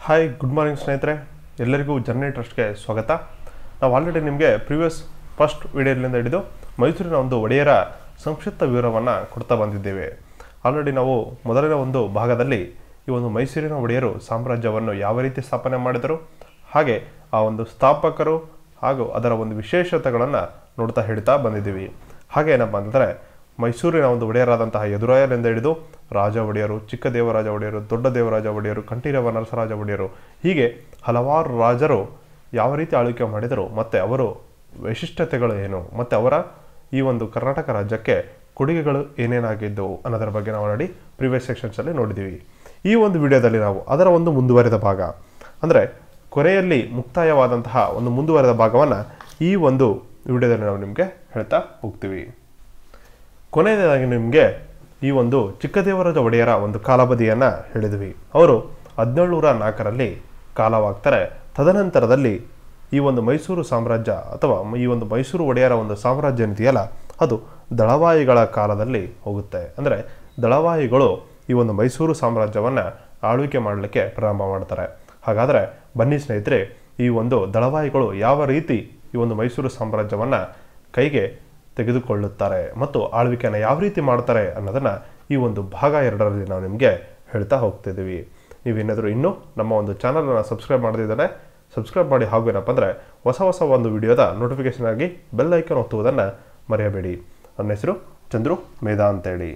hi good morning ಸ್ನೇಹಿತರೆ ಎಲ್ಲರಿಗೂ journey ಟ್ರಸ್ಟ್ಗೆ ಸ್ವಾಗತ ನಾವು ಆಲ್ರೆಡಿ ನಿಮಗೆ ಪ್ರಿವಿಯಸ್ ಫಸ್ಟ್ ವಿಡಿಯೋದಿಂದ ಹಿಡಿದು ಮೈಸೂರಿನ ಒಂದು ಒಡೆಯರ ಸಂಕ್ಷಿಪ್ತ ವಿವರವನ್ನು ಕೊಡ್ತಾ ಬಂದಿದ್ದೇವೆ ಆಲ್ರೆಡಿ ನಾವು ಮೊದಲನೇ ಒಂದು ಭಾಗದಲ್ಲಿ ಈ ಒಂದು ಮೈಸೂರಿನ ಒಡೆಯರು ಸಾಮ್ರಾಜ್ಯವನ್ನು ಯಾವ ರೀತಿ ಸ್ಥಾಪನೆ ಮಾಡಿದರು ಹಾಗೆ ಆ ಒಂದು ಸ್ಥಾಪಕರು ಹಾಗೂ ಅದರ ಒಂದು ವಿಶೇಷತೆಗಳನ್ನು ನೋಡ್ತಾ ಹೇಳ್ತಾ ಬಂದಿದ್ದೀವಿ ಹಾಗೆ ಏನಪ್ಪ ಅಂತಂದರೆ ಮೈಸೂರಿನ ಒಂದು ಒಡೆಯರಾದಂತಹ ಯದುರಾಯರಿಂದ ಹಿಡಿದು ರಾಜ ಒಡೆಯರು ಚಿಕ್ಕ ದೇವರಾಜ ಒಡೆಯರು ದೊಡ್ಡ ದೇವರಾಜ ಒಡೆಯರು ಕಂಠೀರವ ನರಸರಾಜ ಒಡೆಯರು ಹೀಗೆ ಹಲವಾರು ರಾಜರು ಯಾವ ರೀತಿ ಆಳ್ವಿಕೆ ಮಾಡಿದರು ಮತ್ತು ಅವರು ವೈಶಿಷ್ಟ್ಯತೆಗಳು ಏನು ಮತ್ತು ಅವರ ಈ ಒಂದು ಕರ್ನಾಟಕ ರಾಜ್ಯಕ್ಕೆ ಕೊಡುಗೆಗಳು ಏನೇನಾಗಿದ್ದವು ಅನ್ನೋದರ ಬಗ್ಗೆ ನಾವು ಆಲ್ರೆಡಿ ಪ್ರಿವಿಯಸ್ ಸೆಕ್ಷನ್ಸಲ್ಲಿ ನೋಡಿದ್ದೀವಿ ಈ ಒಂದು ವಿಡಿಯೋದಲ್ಲಿ ನಾವು ಅದರ ಒಂದು ಮುಂದುವರಿದ ಭಾಗ ಅಂದರೆ ಕೊನೆಯಲ್ಲಿ ಮುಕ್ತಾಯವಾದಂತಹ ಒಂದು ಮುಂದುವರೆದ ಭಾಗವನ್ನು ಈ ಒಂದು ವಿಡಿಯೋದಲ್ಲಿ ನಾವು ನಿಮಗೆ ಹೇಳ್ತಾ ಹೋಗ್ತೀವಿ ಕೊನೆಯದಾಗಿ ನಿಮಗೆ ಈ ಒಂದು ಚಿಕ್ಕದೇವರಾಜ ಒಡೆಯರ ಒಂದು ಕಾಲಾವಧಿಯನ್ನು ಹೇಳಿದ್ವಿ ಅವರು ಹದಿನೇಳುನೂರ ನಾಲ್ಕರಲ್ಲಿ ಕಾಲವಾಗ್ತಾರೆ ತದನಂತರದಲ್ಲಿ ಈ ಒಂದು ಮೈಸೂರು ಸಾಮ್ರಾಜ್ಯ ಅಥವಾ ಈ ಒಂದು ಮೈಸೂರು ಒಡೆಯರ ಒಂದು ಸಾಮ್ರಾಜ್ಯ ಏನಿದೆಯಲ್ಲ ಅದು ದಳವಾಯಿಗಳ ಕಾಲದಲ್ಲಿ ಹೋಗುತ್ತೆ ಅಂದರೆ ದಳವಾಯಿಗಳು ಈ ಒಂದು ಮೈಸೂರು ಸಾಮ್ರಾಜ್ಯವನ್ನು ಆಳ್ವಿಕೆ ಮಾಡಲಿಕ್ಕೆ ಪ್ರಾರಂಭ ಮಾಡ್ತಾರೆ ಹಾಗಾದರೆ ಬನ್ನಿ ಸ್ನೇಹಿತರೆ ಈ ಒಂದು ದಳವಾಯಿಗಳು ಯಾವ ರೀತಿ ಈ ಒಂದು ಮೈಸೂರು ಸಾಮ್ರಾಜ್ಯವನ್ನು ಕೈಗೆ ತೆಗೆದುಕೊಳ್ಳುತ್ತಾರೆ ಮತ್ತು ಆಳ್ವಿಕೆಯನ್ನು ಯಾವ ರೀತಿ ಮಾಡ್ತಾರೆ ಅನ್ನೋದನ್ನು ಈ ಒಂದು ಭಾಗ ಎರಡರಲ್ಲಿ ನಾವು ನಿಮಗೆ ಹೇಳ್ತಾ ಹೋಗ್ತಿದ್ದೀವಿ ನೀವೇನಾದರೂ ಇನ್ನೂ ನಮ್ಮ ಒಂದು ಚಾನಲನ್ನು ಸಬ್ಸ್ಕ್ರೈಬ್ ಮಾಡದಿದ್ದರೆ ಸಬ್ಸ್ಕ್ರೈಬ್ ಮಾಡಿ ಹಾಗೂ ಏನಪ್ಪ ಅಂದರೆ ಹೊಸ ಹೊಸ ಒಂದು ವಿಡಿಯೋದ ನೋಟಿಫಿಕೇಶನ್ ಆಗಿ ಬೆಲ್ ಐಕನ್ ಒತ್ತುವುದನ್ನು ಮರೆಯಬೇಡಿ ನನ್ನ ಹೆಸರು ಚಂದ್ರು ಮೇಧಾ ಅಂತೇಳಿ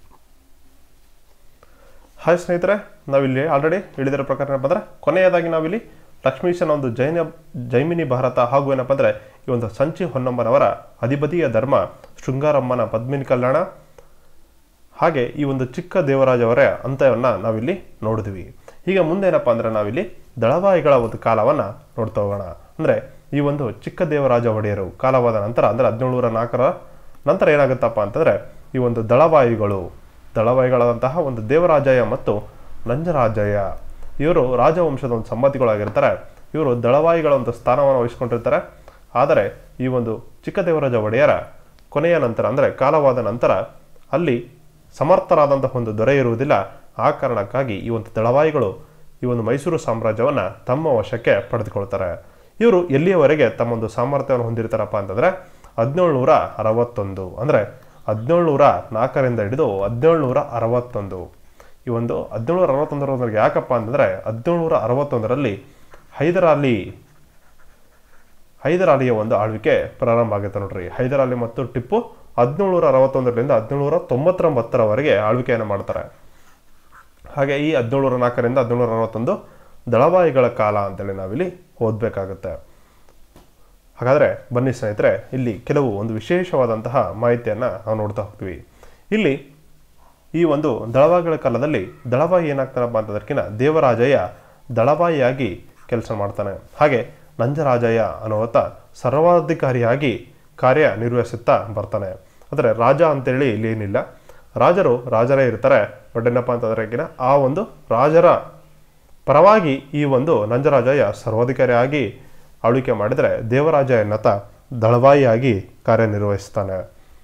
ಹಾಯ್ ಸ್ನೇಹಿತರೆ ನಾವಿಲ್ಲಿ ಆಲ್ರೆಡಿ ಹೇಳಿದಿರೋ ಪ್ರಕಾರ ಏನಪ್ಪ ಅಂದರೆ ಕೊನೆಯದಾಗಿ ನಾವಿಲ್ಲಿ ಲಕ್ಷ್ಮೀಶನ ಒಂದು ಜೈನ ಜೈಮಿನಿ ಭಾರತ ಹಾಗೂ ಏನಪ್ಪ ಅಂದರೆ ಈ ಒಂದು ಸಂಚಿ ಹೊನ್ನಮ್ಮನವರ ಅಧಿಪತಿಯ ಧರ್ಮ ಶೃಂಗಾರಮ್ಮನ ಪದ್ಮಿನಿ ಕಲ್ಯಾಣ ಹಾಗೆ ಈ ಒಂದು ಚಿಕ್ಕ ದೇವರಾಜವರ ಅಂತ್ಯವನ್ನು ನಾವಿಲ್ಲಿ ನೋಡಿದ್ವಿ ಈಗ ಮುಂದೆ ಏನಪ್ಪ ಅಂದರೆ ನಾವಿಲ್ಲಿ ದಳವಾಯಿಗಳ ಒಂದು ಕಾಲವನ್ನು ನೋಡ್ತಾ ಹೋಗೋಣ ಅಂದರೆ ಈ ಒಂದು ಚಿಕ್ಕ ದೇವರಾಜ ಒಡೆಯರು ಕಾಲವಾದ ನಂತರ ಅಂದರೆ ಹದಿನೇಳುನೂರ ನಾಲ್ಕರ ನಂತರ ಏನಾಗುತ್ತಪ್ಪ ಅಂತಂದರೆ ಈ ಒಂದು ದಳವಾಯಿಗಳು ದಳವಾಯಿಗಳಾದಂತಹ ಒಂದು ದೇವರಾಜಯ್ಯ ಮತ್ತು ನಂಜರಾಜಯ್ಯ ಇವರು ರಾಜವಂಶದ ಒಂದು ಸಂಬಂಧಿಗಳಾಗಿರ್ತಾರೆ ಇವರು ದಳವಾಯಿಗಳ ಒಂದು ಸ್ಥಾನವನ್ನು ವಹಿಸ್ಕೊಂಡಿರ್ತಾರೆ ಆದರೆ ಈ ಒಂದು ಚಿಕ್ಕ ದೇವರಾಜ ಒಡೆಯರ ಕೊನೆಯ ನಂತರ ಅಂದರೆ ಕಾಲವಾದ ನಂತರ ಅಲ್ಲಿ ಸಮರ್ಥರಾದಂತಹ ಒಂದು ದೊರೆ ಇರುವುದಿಲ್ಲ ಆ ಕಾರಣಕ್ಕಾಗಿ ಈ ಒಂದು ದಳವಾಯಿಗಳು ಈ ಒಂದು ಮೈಸೂರು ಸಾಮ್ರಾಜ್ಯವನ್ನು ತಮ್ಮ ವಶಕ್ಕೆ ಪಡೆದುಕೊಳ್ತಾರೆ ಇವರು ಎಲ್ಲಿಯವರೆಗೆ ತಮ್ಮ ಒಂದು ಸಾಮರ್ಥ್ಯವನ್ನು ಹೊಂದಿರ್ತಾರಪ್ಪ ಅಂತಂದರೆ ಹದಿನೇಳುನೂರ ಅರವತ್ತೊಂದು ಅಂದರೆ ಹದಿನೇಳುನೂರ ನಾಲ್ಕರಿಂದ ಹಿಡಿದು ಹದಿನೇಳುನೂರ ಅರವತ್ತೊಂದು ಈ ಒಂದು ಹದಿನೇಳುನೂರ ಅರವತ್ತೊಂದರವರೆಗೆ ಯಾಕಪ್ಪ ಅಂತಂದರೆ ಹದಿನೇಳುನೂರ ಅರವತ್ತೊಂದರಲ್ಲಿ ಹೈದರಾಲಿ ಹೈದರಾಲಿಯ ಒಂದು ಆಳ್ವಿಕೆ ಪ್ರಾರಂಭ ಆಗುತ್ತೆ ನೋಡ್ರಿ ಹೈದರಾಲಿ ಮತ್ತು ಟಿಪ್ಪು ಹದಿನೇಳುನೂರ ಅರವತ್ತೊಂದರಿಂದ ಹದಿನೇಳುನೂರ ತೊಂಬತ್ತೊಂಬತ್ತರವರೆಗೆ ಆಳ್ವಿಕೆಯನ್ನು ಮಾಡ್ತಾರೆ ಹಾಗೆ ಈ ಹದಿನೇಳುನೂರ ನಾಲ್ಕರಿಂದ ಹದಿನೇಳುನೂರ ಅರವತ್ತೊಂದು ದಳವಾಯಿಗಳ ಕಾಲ ಅಂತೇಳಿ ನಾವಿಲ್ಲಿ ಓದಬೇಕಾಗುತ್ತೆ ಹಾಗಾದರೆ ಬನ್ನಿ ಸ್ನೇಹಿತರೆ ಇಲ್ಲಿ ಕೆಲವು ಒಂದು ವಿಶೇಷವಾದಂತಹ ಮಾಹಿತಿಯನ್ನು ನಾವು ನೋಡ್ತಾ ಹೋಗ್ತೀವಿ ಇಲ್ಲಿ ಈ ಒಂದು ದಳವಾಯಿಗಳ ಕಾಲದಲ್ಲಿ ದಳವಾಯಿ ಏನಾಗ್ತಾನಪ್ಪ ಅಂತದಕ್ಕಿಂತ ದೇವರಾಜಯ್ಯ ದಳವಾಯಿಯಾಗಿ ಕೆಲಸ ಮಾಡ್ತಾನೆ ಹಾಗೆ ನಂಜರಾಜಯ್ಯ ಅನ್ನುವತ್ತ ಸರ್ವಾಧಿಕಾರಿಯಾಗಿ ಕಾರ್ಯನಿರ್ವಹಿಸುತ್ತಾ ಬರ್ತಾನೆ ಆದರೆ ರಾಜ ಅಂತೇಳಿ ಇಲ್ಲಿ ಏನಿಲ್ಲ ರಾಜರು ರಾಜರೇ ಇರ್ತಾರೆ ಬಟ್ ಏನಪ್ಪ ಅಂತಂದ್ರೆಗಿನ ಆ ಒಂದು ರಾಜರ ಪರವಾಗಿ ಈ ಒಂದು ನಂಜರಾಜಯ್ಯ ಸರ್ವಾಧಿಕಾರಿಯಾಗಿ ಆಳ್ವಿಕೆ ಮಾಡಿದರೆ ದೇವರಾಜ ಎನ್ನತ ದಳವಾಯಿಯಾಗಿ ಕಾರ್ಯನಿರ್ವಹಿಸ್ತಾನೆ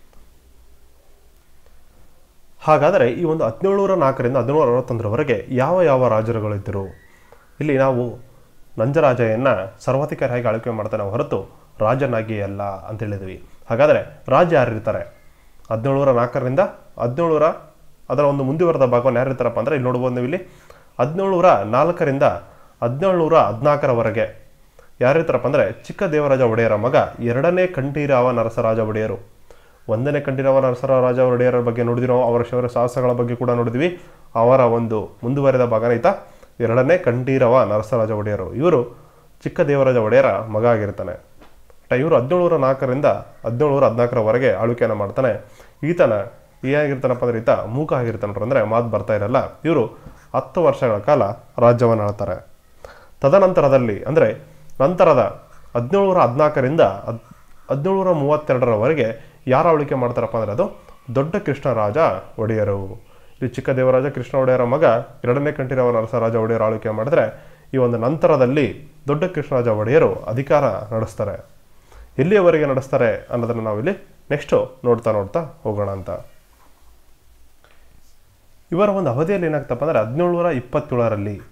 ಹಾಗಾದರೆ ಈ ಒಂದು ಹದಿನೇಳುನೂರ ನಾಲ್ಕರಿಂದ ಹದಿನೇಳು ಅರವತ್ತೊಂದರವರೆಗೆ ಯಾವ ಯಾವ ರಾಜರುಗಳಿದ್ದರು ಇಲ್ಲಿ ನಾವು ನಂಜರಾಜಯ್ಯನ ಸರ್ವಾಧಿಕಾರಿಯಾಗಿ ಆಳ್ವಿಕೆ ಮಾಡ್ತಾನೆ ಹೊರತು ರಾಜನಾಗಿ ಅಲ್ಲ ಅಂತ ಹೇಳಿದ್ವಿ ಹಾಗಾದರೆ ರಾಜ ಯಾರಿರ್ತಾರೆ ಹದಿನೇಳುನೂರ ನಾಲ್ಕರಿಂದ ಹದಿನೇಳುನೂರ ಅದರ ಒಂದು ಮುಂದುವರೆದ ಭಾಗವನ್ನು ಯಾರಿರ್ತಾರಪ್ಪ ಅಂದರೆ ಇಲ್ಲಿ ನೋಡ್ಬೋದು ನೀವು ಇಲ್ಲಿ ಹದಿನೇಳುನೂರ ನಾಲ್ಕರಿಂದ ಹದಿನೇಳುನೂರ ಹದಿನಾಲ್ಕರವರೆಗೆ ಯಾರಿರ್ತಾರಪ್ಪ ಅಂದರೆ ಚಿಕ್ಕ ದೇವರಾಜ ಒಡೆಯರ ಮಗ ಎರಡನೇ ಕಂಠೀರಾವ ನರಸರಾಜ ಒಡೆಯರು ಒಂದನೇ ಕಂಠೀರಾವ ನರಸರಾಜ ಒಡೆಯರ ಬಗ್ಗೆ ನೋಡಿದಿರೋ ಅವರ ಶೌರ್ಯ ಸಾಹಸಗಳ ಬಗ್ಗೆ ಕೂಡ ನೋಡಿದ್ವಿ ಅವರ ಒಂದು ಮುಂದುವರೆದ ಭಾಗನ ಈತ ಎರಡನೇ ಕಂಠೀರವ ನರಸರಾಜ ಒಡೆಯರು ಇವರು ಚಿಕ್ಕ ದೇವರಾಜ ಒಡೆಯರ ಮಗ ಆಗಿರ್ತಾನೆ ಇವರು ಹದಿನೇಳುನೂರ ನಾಲ್ಕರಿಂದ ಹದಿನೇಳುನೂರ ಹದಿನಾಲ್ಕರವರೆಗೆ ಆಳ್ವಿಕೆಯನ್ನು ಮಾಡ್ತಾನೆ ಈತನ ಏನಾಗಿರ್ತಾನಪ್ಪ ಅಂದ್ರೆ ಈತ ಮೂಕ ಆಗಿರ್ತಾನೆ ಅಂದರೆ ಮಾತು ಬರ್ತಾ ಇರಲ್ಲ ಇವರು ಹತ್ತು ವರ್ಷಗಳ ಕಾಲ ರಾಜ್ಯವನ್ನು ಆಳ್ತಾರೆ ತದನಂತರದಲ್ಲಿ ಅಂದರೆ ನಂತರದ ಹದಿನೇಳುನೂರ ಹದಿನಾಲ್ಕರಿಂದ ಹದ್ ಹದಿನೇಳುನೂರ ಮೂವತ್ತೆರಡರವರೆಗೆ ಯಾರು ಆಳ್ವಿಕೆ ಮಾಡ್ತಾರಪ್ಪ ಅಂದರೆ ಅದು ದೊಡ್ಡ ಕೃಷ್ಣರಾಜ ಒಡೆಯರು ಈ ಚಿಕ್ಕ ದೇವರಾಜ ಕೃಷ್ಣ ಒಡೆಯರ ಮಗ ಎರಡನೇ ಕಂಠೀರವ ನರಸರಾಜ ಒಡೆಯರು ಆಳ್ವಿಕೆ ಮಾಡಿದ್ರೆ ಈ ಒಂದು ನಂತರದಲ್ಲಿ ದೊಡ್ಡ ಕೃಷ್ಣರಾಜ ಒಡೆಯರು ಅಧಿಕಾರ ನಡೆಸ್ತಾರೆ ಎಲ್ಲಿಯವರೆಗೆ ನಡೆಸ್ತಾರೆ ಅನ್ನೋದನ್ನು ನಾವಿಲ್ಲಿ ನೆಕ್ಸ್ಟು ನೋಡ್ತಾ ನೋಡ್ತಾ ಹೋಗೋಣ ಅಂತ ಇವರ ಒಂದು ಅವಧಿಯಲ್ಲಿ ಏನಾಗ್ತಪ್ಪ ಅಂದರೆ ಹದಿನೇಳುನೂರ ಇಪ್ಪತ್ತೇಳರಲ್ಲಿ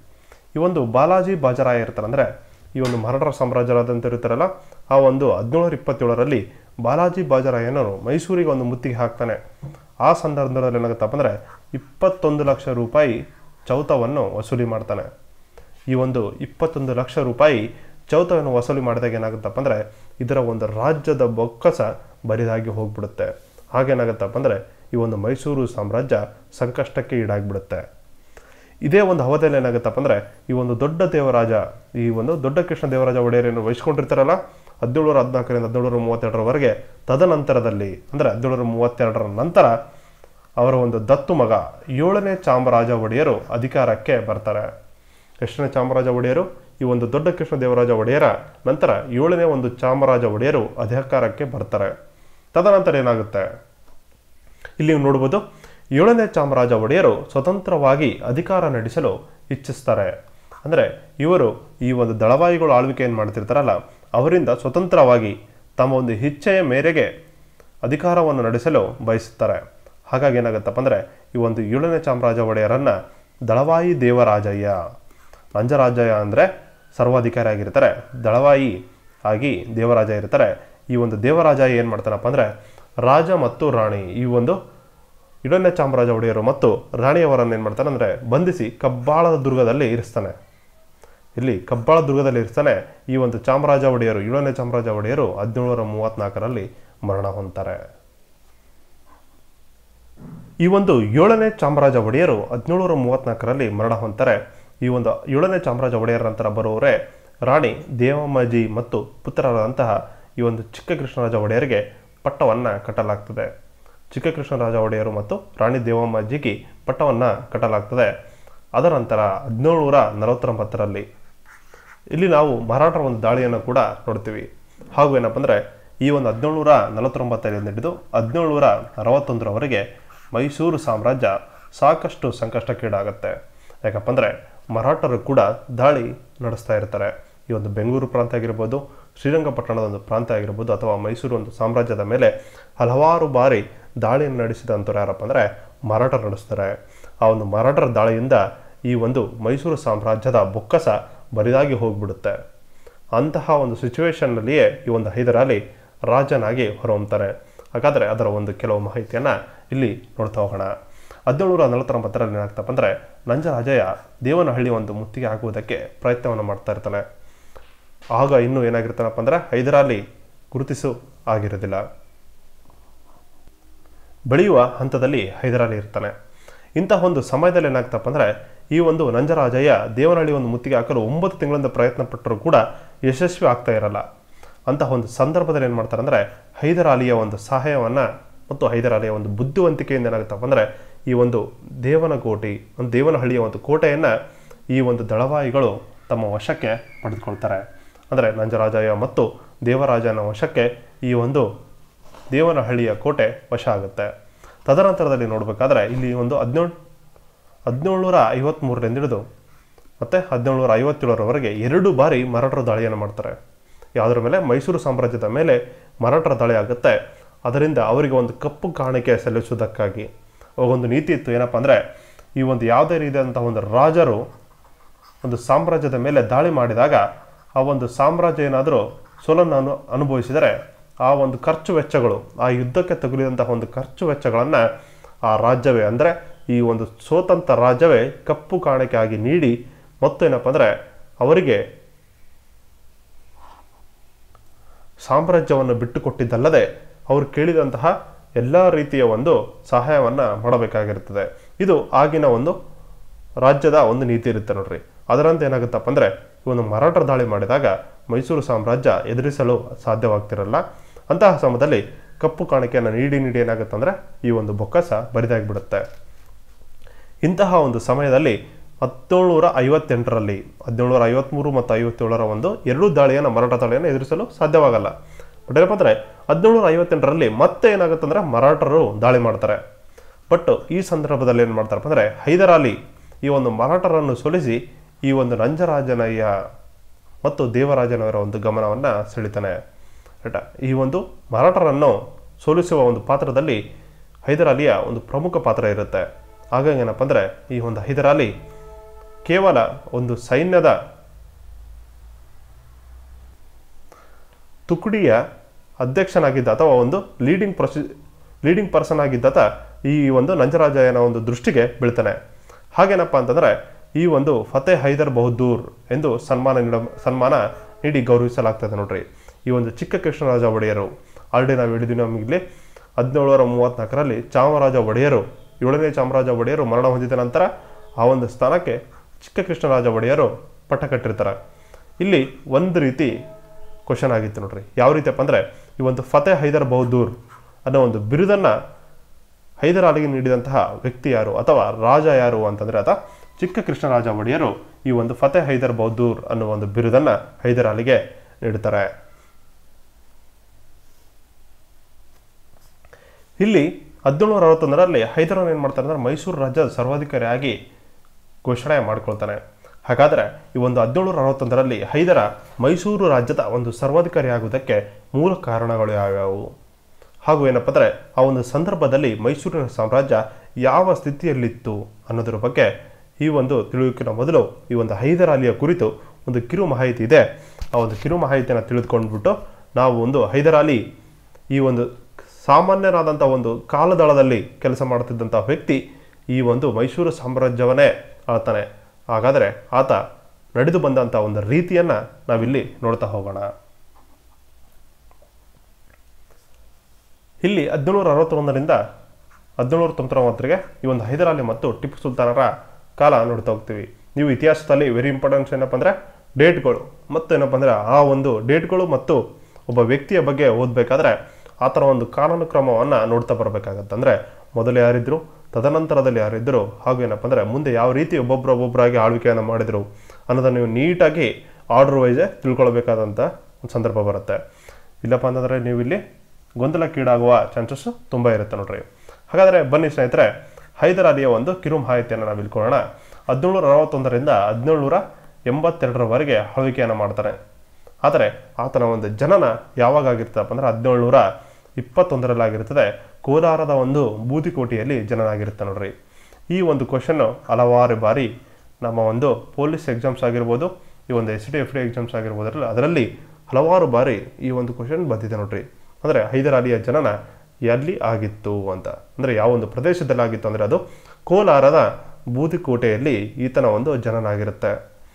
ಈ ಒಂದು ಬಾಲಾಜಿ ಬಾಜರಾಯ ಇರ್ತಾರೆ ಅಂದರೆ ಈ ಒಂದು ಮರಾಠರ ಸಾಮ್ರಾಜ್ಯರಾದಂತ ಇರ್ತಾರಲ್ಲ ಆ ಒಂದು ಹದಿನೇಳರ ಇಪ್ಪತ್ತೇಳರಲ್ಲಿ ಬಾಲಾಜಿ ಬಾಜರಾಯನವರು ಮೈಸೂರಿಗೆ ಒಂದು ಮುತ್ತಿಗೆ ಹಾಕ್ತಾನೆ ಆ ಸಂದರ್ಭದಲ್ಲಿ ಏನಾಗುತ್ತಪ್ಪ ಅಂದರೆ ಇಪ್ಪತ್ತೊಂದು ಲಕ್ಷ ರೂಪಾಯಿ ಚೌತವನ್ನು ವಸೂಲಿ ಮಾಡ್ತಾನೆ ಈ ಒಂದು ಇಪ್ಪತ್ತೊಂದು ಲಕ್ಷ ರೂಪಾಯಿ ಚೌತವನ್ನು ವಸೂಲಿ ಮಾಡಿದಾಗ ಏನಾಗುತ್ತಪ್ಪ ಅಂದರೆ ಇದರ ಒಂದು ರಾಜ್ಯದ ಬೊಕ್ಕಸ ಬರಿದಾಗಿ ಹೋಗ್ಬಿಡುತ್ತೆ ಹಾಗೇನಾಗುತ್ತಪ್ಪ ಅಂದರೆ ಈ ಒಂದು ಮೈಸೂರು ಸಾಮ್ರಾಜ್ಯ ಸಂಕಷ್ಟಕ್ಕೆ ಈಡಾಗ್ಬಿಡುತ್ತೆ ಇದೇ ಒಂದು ಅವಧಿಯಲ್ಲಿ ಏನಾಗುತ್ತಪ್ಪ ಅಂದರೆ ಈ ಒಂದು ದೊಡ್ಡ ದೇವರಾಜ ಈ ಒಂದು ದೊಡ್ಡ ಕೃಷ್ಣ ದೇವರಾಜ ಒಡೆಯರೇನು ವಹಿಸ್ಕೊಂಡಿರ್ತಾರಲ್ಲ ಹದಿನೇಳರ ಹದಿನಾಲ್ಕರಿಂದ ಹದಿನೇಳರ ಮೂವತ್ತೆರಡರವರೆಗೆ ತದನಂತರದಲ್ಲಿ ಅಂದರೆ ಹದಿನೇಳರ ಮೂವತ್ತೆರಡರ ನಂತರ ಅವರ ಒಂದು ದತ್ತು ಮಗ ಏಳನೇ ಚಾಮರಾಜ ಒಡೆಯರು ಅಧಿಕಾರಕ್ಕೆ ಬರ್ತಾರೆ ಎಷ್ಟನೇ ಚಾಮರಾಜ ಒಡೆಯರು ಈ ಒಂದು ದೊಡ್ಡ ಕೃಷ್ಣ ದೇವರಾಜ ಒಡೆಯರ ನಂತರ ಏಳನೇ ಒಂದು ಚಾಮರಾಜ ಒಡೆಯರು ಅಧಿಕಾರಕ್ಕೆ ಬರ್ತಾರೆ ತದನಂತರ ಏನಾಗುತ್ತೆ ಇಲ್ಲಿ ನೀವು ನೋಡ್ಬೋದು ಏಳನೇ ಚಾಮರಾಜ ಒಡೆಯರು ಸ್ವತಂತ್ರವಾಗಿ ಅಧಿಕಾರ ನಡೆಸಲು ಇಚ್ಛಿಸ್ತಾರೆ ಅಂದರೆ ಇವರು ಈ ಒಂದು ದಳವಾಯಿಗಳು ಆಳ್ವಿಕೆ ಏನು ಮಾಡ್ತಿರ್ತಾರಲ್ಲ ಅವರಿಂದ ಸ್ವತಂತ್ರವಾಗಿ ತಮ್ಮ ಒಂದು ಇಚ್ಛೆಯ ಮೇರೆಗೆ ಅಧಿಕಾರವನ್ನು ನಡೆಸಲು ಬಯಸುತ್ತಾರೆ ಹಾಗಾಗಿ ಏನಾಗುತ್ತಪ್ಪ ಅಂದರೆ ಈ ಒಂದು ಏಳನೇ ಚಾಮರಾಜ ಒಡೆಯರನ್ನು ದಳವಾಯಿ ದೇವರಾಜಯ್ಯ ನಂಜರಾಜಯ್ಯ ಅಂದರೆ ಸರ್ವಾಧಿಕಾರಿ ಆಗಿರ್ತಾರೆ ದಳವಾಯಿ ಆಗಿ ದೇವರಾಜ ಇರ್ತಾರೆ ಈ ಒಂದು ದೇವರಾಜ ಏನು ಮಾಡ್ತಾನಪ್ಪ ಅಂದರೆ ರಾಜ ಮತ್ತು ರಾಣಿ ಈ ಒಂದು ಇಡನ್ಯ ಚಾಮರಾಜ ಒಡೆಯರು ಮತ್ತು ರಾಣಿಯವರನ್ನು ಏನು ಮಾಡ್ತಾನೆ ಅಂದರೆ ಬಂಧಿಸಿ ಕಬ್ಬಾಳದ ದುರ್ಗದಲ್ಲಿ ಇರಿಸ್ತಾನೆ ಇಲ್ಲಿ ಕಬ್ಬಾಳ ದುರ್ಗದಲ್ಲಿ ಇರಿಸ್ತಾನೆ ಈ ಒಂದು ಚಾಮರಾಜ ಒಡೆಯರು ಏಳನೇ ಚಾಮರಾಜ ಒಡೆಯರು ಹದಿನೇಳರ ಮೂವತ್ನಾಲ್ಕರಲ್ಲಿ ಮರಣ ಹೊಂತಾರೆ ಈ ಒಂದು ಏಳನೇ ಚಾಮರಾಜ ಒಡೆಯರು ಹದಿನೇಳರ ಮೂವತ್ನಾಲ್ಕರಲ್ಲಿ ಮರಣ ಹೊಂತಾರೆ ಈ ಒಂದು ಏಳನೇ ಚಾಮರಾಜ ಒಡೆಯರ ನಂತರ ಬರುವವರೇ ರಾಣಿ ದೇವಮ್ಮಜಿ ಮತ್ತು ಪುತ್ರರಾದಂತಹ ಈ ಒಂದು ಚಿಕ್ಕ ಕೃಷ್ಣರಾಜ ಒಡೆಯರಿಗೆ ಪಟ್ಟವನ್ನು ಕಟ್ಟಲಾಗ್ತದೆ ಚಿಕ್ಕ ಕೃಷ್ಣರಾಜ ಒಡೆಯರು ಮತ್ತು ರಾಣಿ ದೇವಮ್ಮಜ್ಜಿಗೆ ಪಟ್ಟವನ್ನು ಕಟ್ಟಲಾಗ್ತದೆ ಅದರ ನಂತರ ಹದಿನೇಳುನೂರ ನಲವತ್ತೊಂಬತ್ತರಲ್ಲಿ ಇಲ್ಲಿ ನಾವು ಮರಾಠರ ಒಂದು ದಾಳಿಯನ್ನು ಕೂಡ ನೋಡ್ತೀವಿ ಹಾಗೂ ಏನಪ್ಪ ಅಂದರೆ ಈ ಒಂದು ಹದಿನೇಳುನೂರ ನಲವತ್ತೊಂಬತ್ತರಿಂದ ಹಿಡಿದು ಹದಿನೇಳುನೂರ ಅರವತ್ತೊಂದರವರೆಗೆ ಮೈಸೂರು ಸಾಮ್ರಾಜ್ಯ ಸಾಕಷ್ಟು ಸಂಕಷ್ಟಕ್ಕೀಡಾಗುತ್ತೆ ಯಾಕಪ್ಪ ಅಂದರೆ ಮರಾಠರು ಕೂಡ ದಾಳಿ ನಡೆಸ್ತಾ ಇರ್ತಾರೆ ಈ ಒಂದು ಬೆಂಗಳೂರು ಪ್ರಾಂತ ಆಗಿರ್ಬೋದು ಶ್ರೀರಂಗಪಟ್ಟಣದ ಒಂದು ಪ್ರಾಂತ ಆಗಿರ್ಬೋದು ಅಥವಾ ಮೈಸೂರು ಒಂದು ಸಾಮ್ರಾಜ್ಯದ ಮೇಲೆ ಹಲವಾರು ಬಾರಿ ದಾಳಿಯನ್ನು ನಡೆಸಿದಂಥವ್ರು ಯಾರಪ್ಪ ಅಂದರೆ ಮರಾಠರು ನಡೆಸ್ತಾರೆ ಆ ಒಂದು ಮರಾಠರ ದಾಳಿಯಿಂದ ಈ ಒಂದು ಮೈಸೂರು ಸಾಮ್ರಾಜ್ಯದ ಬೊಕ್ಕಸ ಬರಿದಾಗಿ ಹೋಗ್ಬಿಡುತ್ತೆ ಅಂತಹ ಒಂದು ಸಿಚುವೇಶನ್ನಲ್ಲಿಯೇ ಈ ಒಂದು ಹೈದರಾಲಿ ರಾಜನಾಗಿ ಹೊರಹೊಮ್ತಾನೆ ಹಾಗಾದರೆ ಅದರ ಒಂದು ಕೆಲವು ಮಾಹಿತಿಯನ್ನು ಇಲ್ಲಿ ನೋಡ್ತಾ ಹೋಗೋಣ ಹದಿನೇಳುನೂರ ನಲವತ್ತೊಂಬತ್ತರಲ್ಲಿ ಏನಾಗ್ತಪ್ಪ ಅಂದರೆ ನಂಜರಾಜಯ್ಯ ದೇವನಹಳ್ಳಿ ಒಂದು ಮುತ್ತಿಗೆ ಹಾಕುವುದಕ್ಕೆ ಪ್ರಯತ್ನವನ್ನು ಮಾಡ್ತಾ ಇರ್ತಾನೆ ಆಗ ಇನ್ನೂ ಏನಾಗಿರ್ತಾನಪ್ಪ ಅಂದರೆ ಹೈದರಾಲಿ ಗುರುತಿಸು ಆಗಿರೋದಿಲ್ಲ ಬೆಳೆಯುವ ಹಂತದಲ್ಲಿ ಹೈದರಾಲಿ ಇರ್ತಾನೆ ಇಂತಹ ಒಂದು ಸಮಯದಲ್ಲಿ ಏನಾಗ್ತಪ್ಪ ಅಂದರೆ ಈ ಒಂದು ನಂಜರಾಜಯ್ಯ ದೇವನಹಳ್ಳಿ ಒಂದು ಮುತ್ತಿಗೆ ಹಾಕಲು ಒಂಬತ್ತು ತಿಂಗಳಿಂದ ಪ್ರಯತ್ನ ಪಟ್ಟರೂ ಕೂಡ ಯಶಸ್ವಿ ಆಗ್ತಾ ಇರಲ್ಲ ಅಂತಹ ಒಂದು ಸಂದರ್ಭದಲ್ಲಿ ಏನು ಮಾಡ್ತಾರೆ ಅಂದರೆ ಹೈದರಾಲಿಯ ಒಂದು ಸಹಾಯವನ್ನು ಮತ್ತು ಹೈದರಾಲಿಯ ಒಂದು ಬುದ್ಧಿವಂತಿಕೆಯಿಂದ ಏನಾಗುತ್ತಪ್ಪ ಅಂದರೆ ಈ ಒಂದು ದೇವನಕೋಟೆ ಒಂದು ದೇವನಹಳ್ಳಿಯ ಒಂದು ಕೋಟೆಯನ್ನು ಈ ಒಂದು ದಳವಾಯಿಗಳು ತಮ್ಮ ವಶಕ್ಕೆ ಪಡೆದುಕೊಳ್ತಾರೆ ಅಂದರೆ ನಂಜರಾಜಯ್ಯ ಮತ್ತು ದೇವರಾಜನ ವಶಕ್ಕೆ ಈ ಒಂದು ದೇವನಹಳ್ಳಿಯ ಕೋಟೆ ವಶ ಆಗುತ್ತೆ ತದನಂತರದಲ್ಲಿ ನೋಡಬೇಕಾದ್ರೆ ಇಲ್ಲಿ ಒಂದು ಹದಿನೇಳು ಹದಿನೇಳುನೂರ ಐವತ್ತ್ಮೂರರಿಂದ ಹಿಡಿದು ಮತ್ತು ಹದಿನೇಳುನೂರ ಐವತ್ತೇಳರವರೆಗೆ ಎರಡು ಬಾರಿ ಮರಾಠರ ದಾಳಿಯನ್ನು ಮಾಡ್ತಾರೆ ಯಾವುದರ ಮೇಲೆ ಮೈಸೂರು ಸಾಮ್ರಾಜ್ಯದ ಮೇಲೆ ಮರಾಠರ ದಾಳಿ ಆಗುತ್ತೆ ಅದರಿಂದ ಅವರಿಗೆ ಒಂದು ಕಪ್ಪು ಕಾಣಿಕೆ ಸಲ್ಲಿಸುವುದಕ್ಕಾಗಿ ಅವಾಗೊಂದು ನೀತಿ ಇತ್ತು ಏನಪ್ಪ ಅಂದರೆ ಈ ಒಂದು ಯಾವುದೇ ರೀತಿಯಾದಂತಹ ಒಂದು ರಾಜರು ಒಂದು ಸಾಮ್ರಾಜ್ಯದ ಮೇಲೆ ದಾಳಿ ಮಾಡಿದಾಗ ಆ ಒಂದು ಸಾಮ್ರಾಜ್ಯ ಏನಾದರೂ ಸೋಲನ್ನು ಅನು ಅನುಭವಿಸಿದರೆ ಆ ಒಂದು ಖರ್ಚು ವೆಚ್ಚಗಳು ಆ ಯುದ್ಧಕ್ಕೆ ತಗುಲಿದಂತಹ ಒಂದು ಖರ್ಚು ವೆಚ್ಚಗಳನ್ನು ಆ ರಾಜ್ಯವೇ ಅಂದರೆ ಈ ಒಂದು ಸ್ವತಂತ್ರ ರಾಜ್ಯವೇ ಕಪ್ಪು ಕಾಣಿಕೆ ಆಗಿ ನೀಡಿ ಮತ್ತು ಏನಪ್ಪ ಅಂದರೆ ಅವರಿಗೆ ಸಾಮ್ರಾಜ್ಯವನ್ನು ಬಿಟ್ಟುಕೊಟ್ಟಿದ್ದಲ್ಲದೆ ಅವರು ಕೇಳಿದಂತಹ ಎಲ್ಲ ರೀತಿಯ ಒಂದು ಸಹಾಯವನ್ನು ಮಾಡಬೇಕಾಗಿರುತ್ತದೆ ಇದು ಆಗಿನ ಒಂದು ರಾಜ್ಯದ ಒಂದು ನೀತಿ ಇರುತ್ತೆ ನೋಡ್ರಿ ಅದರಂತೆ ಏನಾಗುತ್ತಪ್ಪ ಅಂದರೆ ಈ ಒಂದು ಮರಾಠರ ದಾಳಿ ಮಾಡಿದಾಗ ಮೈಸೂರು ಸಾಮ್ರಾಜ್ಯ ಎದುರಿಸಲು ಸಾಧ್ಯವಾಗ್ತಿರಲ್ಲ ಅಂತಹ ಸಮಯದಲ್ಲಿ ಕಪ್ಪು ಕಾಣಿಕೆಯನ್ನು ನೀಡಿ ನೀಡಿ ಏನಾಗುತ್ತೆ ಅಂದರೆ ಈ ಒಂದು ಬೊಕ್ಕಸ ಬರಿದಾಗಿಬಿಡುತ್ತೆ ಇಂತಹ ಒಂದು ಸಮಯದಲ್ಲಿ ಹದಿನೇಳುನೂರ ಐವತ್ತೆಂಟರಲ್ಲಿ ಹದಿನೇಳುನೂರ ಐವತ್ತ್ಮೂರು ಮತ್ತು ಐವತ್ತೇಳರ ಒಂದು ಎರಡೂ ದಾಳಿಯನ್ನು ಮರಾಠ ದಾಳಿಯನ್ನು ಎದುರಿಸಲು ಸಾಧ್ಯವಾಗಲ್ಲ ಬಟ್ ಏನಪ್ಪ ಅಂದರೆ ಹದಿನೇಳುನೂರ ಐವತ್ತೆಂಟರಲ್ಲಿ ಮತ್ತೆ ಏನಾಗುತ್ತೆ ಅಂದರೆ ಮರಾಠರು ದಾಳಿ ಮಾಡ್ತಾರೆ ಬಟ್ ಈ ಸಂದರ್ಭದಲ್ಲಿ ಏನು ಮಾಡ್ತಾರಪ್ಪ ಅಂದರೆ ಹೈದರಾಲಿ ಈ ಒಂದು ಮರಾಠರನ್ನು ಸೋಲಿಸಿ ಈ ಒಂದು ನಂಜರಾಜನಯ್ಯ ಮತ್ತು ದೇವರಾಜನವರ ಒಂದು ಗಮನವನ್ನು ಸೆಳಿತಾನೆ ಆಯ್ತಾ ಈ ಒಂದು ಮರಾಠರನ್ನು ಸೋಲಿಸುವ ಒಂದು ಪಾತ್ರದಲ್ಲಿ ಹೈದರಾಲಿಯ ಒಂದು ಪ್ರಮುಖ ಪಾತ್ರ ಇರುತ್ತೆ ಹಾಗಾಗಿ ಏನಪ್ಪ ಅಂದರೆ ಈ ಒಂದು ಹೈದರಾಲಿ ಕೇವಲ ಒಂದು ಸೈನ್ಯದ ತುಕಡಿಯ ಅಧ್ಯಕ್ಷನಾಗಿದ್ದ ಅಥವಾ ಒಂದು ಲೀಡಿಂಗ್ ಪ್ರೊಸಿ ಲೀಡಿಂಗ್ ಪರ್ಸನ್ ಆಗಿದ್ದಾತ ಈ ಒಂದು ನಂಜರಾಜಯ್ಯನ ಒಂದು ದೃಷ್ಟಿಗೆ ಬೀಳ್ತಾನೆ ಹಾಗೇನಪ್ಪ ಅಂತಂದರೆ ಈ ಒಂದು ಫತೆ ಹೈದರ್ ಬಹದ್ದೂರ್ ಎಂದು ಸನ್ಮಾನ ನೀಡ ಸನ್ಮಾನ ನೀಡಿ ಗೌರವಿಸಲಾಗ್ತದೆ ನೋಡ್ರಿ ಈ ಒಂದು ಚಿಕ್ಕ ಕೃಷ್ಣರಾಜ ಒಡೆಯರು ಆಲ್ರೆಡಿ ನಾವು ಹೇಳಿದ್ವಿ ನಮಗಿಲ್ಲಿ ಹದಿನೇಳುನೂರ ಮೂವತ್ತ್ನಾಲ್ಕರಲ್ಲಿ ಚಾಮರಾಜ ಒಡೆಯರು ಏಳನೇ ಚಾಮರಾಜ ಒಡೆಯರು ಮರಣ ಹೊಂದಿದ ನಂತರ ಆ ಒಂದು ಸ್ಥಾನಕ್ಕೆ ಚಿಕ್ಕ ಕೃಷ್ಣರಾಜ ಒಡೆಯರು ಪಟ್ಟ ಕಟ್ಟಿರ್ತಾರೆ ಇಲ್ಲಿ ಒಂದು ರೀತಿ ಕ್ವಶನ್ ಆಗಿತ್ತು ನೋಡ್ರಿ ಯಾವ ರೀತಿಯಪ್ಪ ಅಂದರೆ ಈ ಒಂದು ಫತೆ ಹೈದರ್ ಬಹದ್ದೂರ್ ಅನ್ನೋ ಒಂದು ಬಿರುದನ್ನು ಹೈದರ್ ಅಲಿಗೆ ನೀಡಿದಂತಹ ವ್ಯಕ್ತಿ ಯಾರು ಅಥವಾ ರಾಜ ಯಾರು ಅಂತಂದರೆ ಆತ ಚಿಕ್ಕ ಕೃಷ್ಣರಾಜ ಒಡೆಯರು ಈ ಒಂದು ಫತೆ ಹೈದರ್ ಬಹದ್ದೂರ್ ಅನ್ನೋ ಒಂದು ಬಿರುದನ್ನು ಹೈದರ್ ಅಲಿಗೆ ನೀಡುತ್ತಾರೆ ಇಲ್ಲಿ ಹದಿನೇಳುನೂರ ಅರವತ್ತೊಂದರಲ್ಲಿ ಹೈದರ್ ಏನು ಮಾಡ್ತಾರೆ ಅಂದರೆ ಮೈಸೂರು ರಾಜ್ಯದ ಸರ್ವಾಧಿಕಾರಿಯಾಗಿ ಘೋಷಣೆ ಮಾಡ್ಕೊಳ್ತಾನೆ ಹಾಗಾದರೆ ಈ ಒಂದು ಹದಿನೇಳುನೂರ ಅರವತ್ತೊಂದರಲ್ಲಿ ಹೈದರ ಮೈಸೂರು ರಾಜ್ಯದ ಒಂದು ಸರ್ವಾಧಿಕಾರಿ ಆಗುವುದಕ್ಕೆ ಮೂಲ ಕಾರಣಗಳು ಯಾವ್ಯಾವು ಹಾಗೂ ಏನಪ್ಪ ಅಂದರೆ ಆ ಒಂದು ಸಂದರ್ಭದಲ್ಲಿ ಮೈಸೂರಿನ ಸಾಮ್ರಾಜ್ಯ ಯಾವ ಸ್ಥಿತಿಯಲ್ಲಿತ್ತು ಅನ್ನೋದ್ರ ಬಗ್ಗೆ ಈ ಒಂದು ತಿಳುವಿಕಿನ ಮೊದಲು ಈ ಒಂದು ಹೈದರ್ ಅಲಿಯ ಕುರಿತು ಒಂದು ಕಿರು ಮಾಹಿತಿ ಇದೆ ಆ ಒಂದು ಕಿರು ಮಾಹಿತಿಯನ್ನು ತಿಳಿದುಕೊಂಡ್ಬಿಟ್ಟು ನಾವು ಒಂದು ಹೈದರ್ ಅಲಿ ಈ ಒಂದು ಸಾಮಾನ್ಯರಾದಂಥ ಒಂದು ಕಾಲದಳದಲ್ಲಿ ಕೆಲಸ ಮಾಡ್ತಿದ್ದಂಥ ವ್ಯಕ್ತಿ ಈ ಒಂದು ಮೈಸೂರು ಸಾಮ್ರಾಜ್ಯವನ್ನೇ ಆಳ್ತಾನೆ ಹಾಗಾದರೆ ಆತ ನಡೆದು ಬಂದಂಥ ಒಂದು ರೀತಿಯನ್ನು ನಾವಿಲ್ಲಿ ನೋಡ್ತಾ ಹೋಗೋಣ ಇಲ್ಲಿ ಹದಿನೇಳುನೂರ ಅರವತ್ತೊಂದರಿಂದ ಹದಿನೇಳುನೂರ ತೊಂಬತ್ತೊಂಬತ್ತರಿಗೆ ಈ ಒಂದು ಹೈದರಾಲಿ ಮತ್ತು ಟಿಪ್ಪು ಸುಲ್ತಾನರ ಕಾಲ ನೋಡ್ತಾ ಹೋಗ್ತೀವಿ ನೀವು ಇತಿಹಾಸದಲ್ಲಿ ವೆರಿ ಇಂಪಾರ್ಟೆನ್ಸ್ ಏನಪ್ಪ ಅಂದರೆ ಡೇಟ್ಗಳು ಮತ್ತು ಏನಪ್ಪ ಅಂದರೆ ಆ ಒಂದು ಡೇಟ್ಗಳು ಮತ್ತು ಒಬ್ಬ ವ್ಯಕ್ತಿಯ ಬಗ್ಗೆ ಓದಬೇಕಾದ್ರೆ ಆತನ ಒಂದು ಕಾಲಾನುಕ್ರಮವನ್ನು ನೋಡ್ತಾ ಬರಬೇಕಾಗತ್ತೆ ಅಂದರೆ ಮೊದಲು ಯಾರಿದ್ರು ತದನಂತರದಲ್ಲಿ ಯಾರಿದ್ದರು ಹಾಗೂ ಏನಪ್ಪ ಅಂದರೆ ಮುಂದೆ ಯಾವ ರೀತಿ ಒಬ್ಬೊಬ್ಬರು ಒಬ್ಬೊಬ್ಬರಾಗಿ ಆಳ್ವಿಕೆಯನ್ನು ಮಾಡಿದರು ಅನ್ನೋದನ್ನು ನೀವು ನೀಟಾಗಿ ಆರ್ಡರ್ ವೈಸೇ ತಿಳ್ಕೊಳ್ಬೇಕಾದಂಥ ಒಂದು ಸಂದರ್ಭ ಬರುತ್ತೆ ಇಲ್ಲಪ್ಪ ಅಂತಂದರೆ ನೀವು ಇಲ್ಲಿ ಗೊಂದಲಕ್ಕೀಡಾಗುವ ಚಾನ್ಸಸ್ ತುಂಬ ಇರುತ್ತೆ ನೋಡ್ರಿ ಹಾಗಾದರೆ ಬನ್ನಿ ಸ್ನೇಹಿತರೆ ಹೈದರ್ ಅಲಿಯ ಒಂದು ಕಿರು ಮಾಹಿತಿಯನ್ನು ನಾವು ಇಲ್ಕೊಳ್ಳೋಣ ಹದಿನೇಳುನೂರ ಅರವತ್ತೊಂದರಿಂದ ಹದಿನೇಳುನೂರ ಎಂಬತ್ತೆರಡರವರೆಗೆ ಆಳ್ವಿಕೆಯನ್ನು ಮಾಡ್ತಾರೆ ಆದರೆ ಆತನ ಒಂದು ಜನನ ಯಾವಾಗ ಆಗಿರ್ತದಪ್ಪ ಅಂದರೆ ಹದಿನೇಳುನೂರ ಇಪ್ಪತ್ತೊಂದರಲ್ಲಿ ಆಗಿರ್ತದೆ ಕೋಲಾರದ ಒಂದು ಬೂದಿಕೋಟೆಯಲ್ಲಿ ಜನನ ಆಗಿರುತ್ತೆ ನೋಡ್ರಿ ಈ ಒಂದು ಕ್ವಶನ್ನು ಹಲವಾರು ಬಾರಿ ನಮ್ಮ ಒಂದು ಪೊಲೀಸ್ ಎಕ್ಸಾಮ್ಸ್ ಆಗಿರ್ಬೋದು ಈ ಒಂದು S D F D exams ಆಗಿರ್ಬೋದು ಅದರಲ್ಲಿ ಹಲವಾರು ಬಾರಿ ಈ ಒಂದು ಕ್ವಶನ್ ಬಂದಿದೆ ನೋಡ್ರಿ ಅಂದರೆ ಹೈದರ್ ಅಲಿಯ ಜನನ ಎಲ್ಲಿ ಆಗಿತ್ತು ಅಂತ ಅಂದರೆ ಯಾವ ಒಂದು ಪ್ರದೇಶದಲ್ಲಿ ಆಗಿತ್ತು ಅಂದರೆ ಅದು ಕೋಲಾರದ ಬೂದಿಕೋಟೆಯಲ್ಲಿ ಈತನ ಒಂದು ಜನನ ಆಗಿರುತ್ತೆ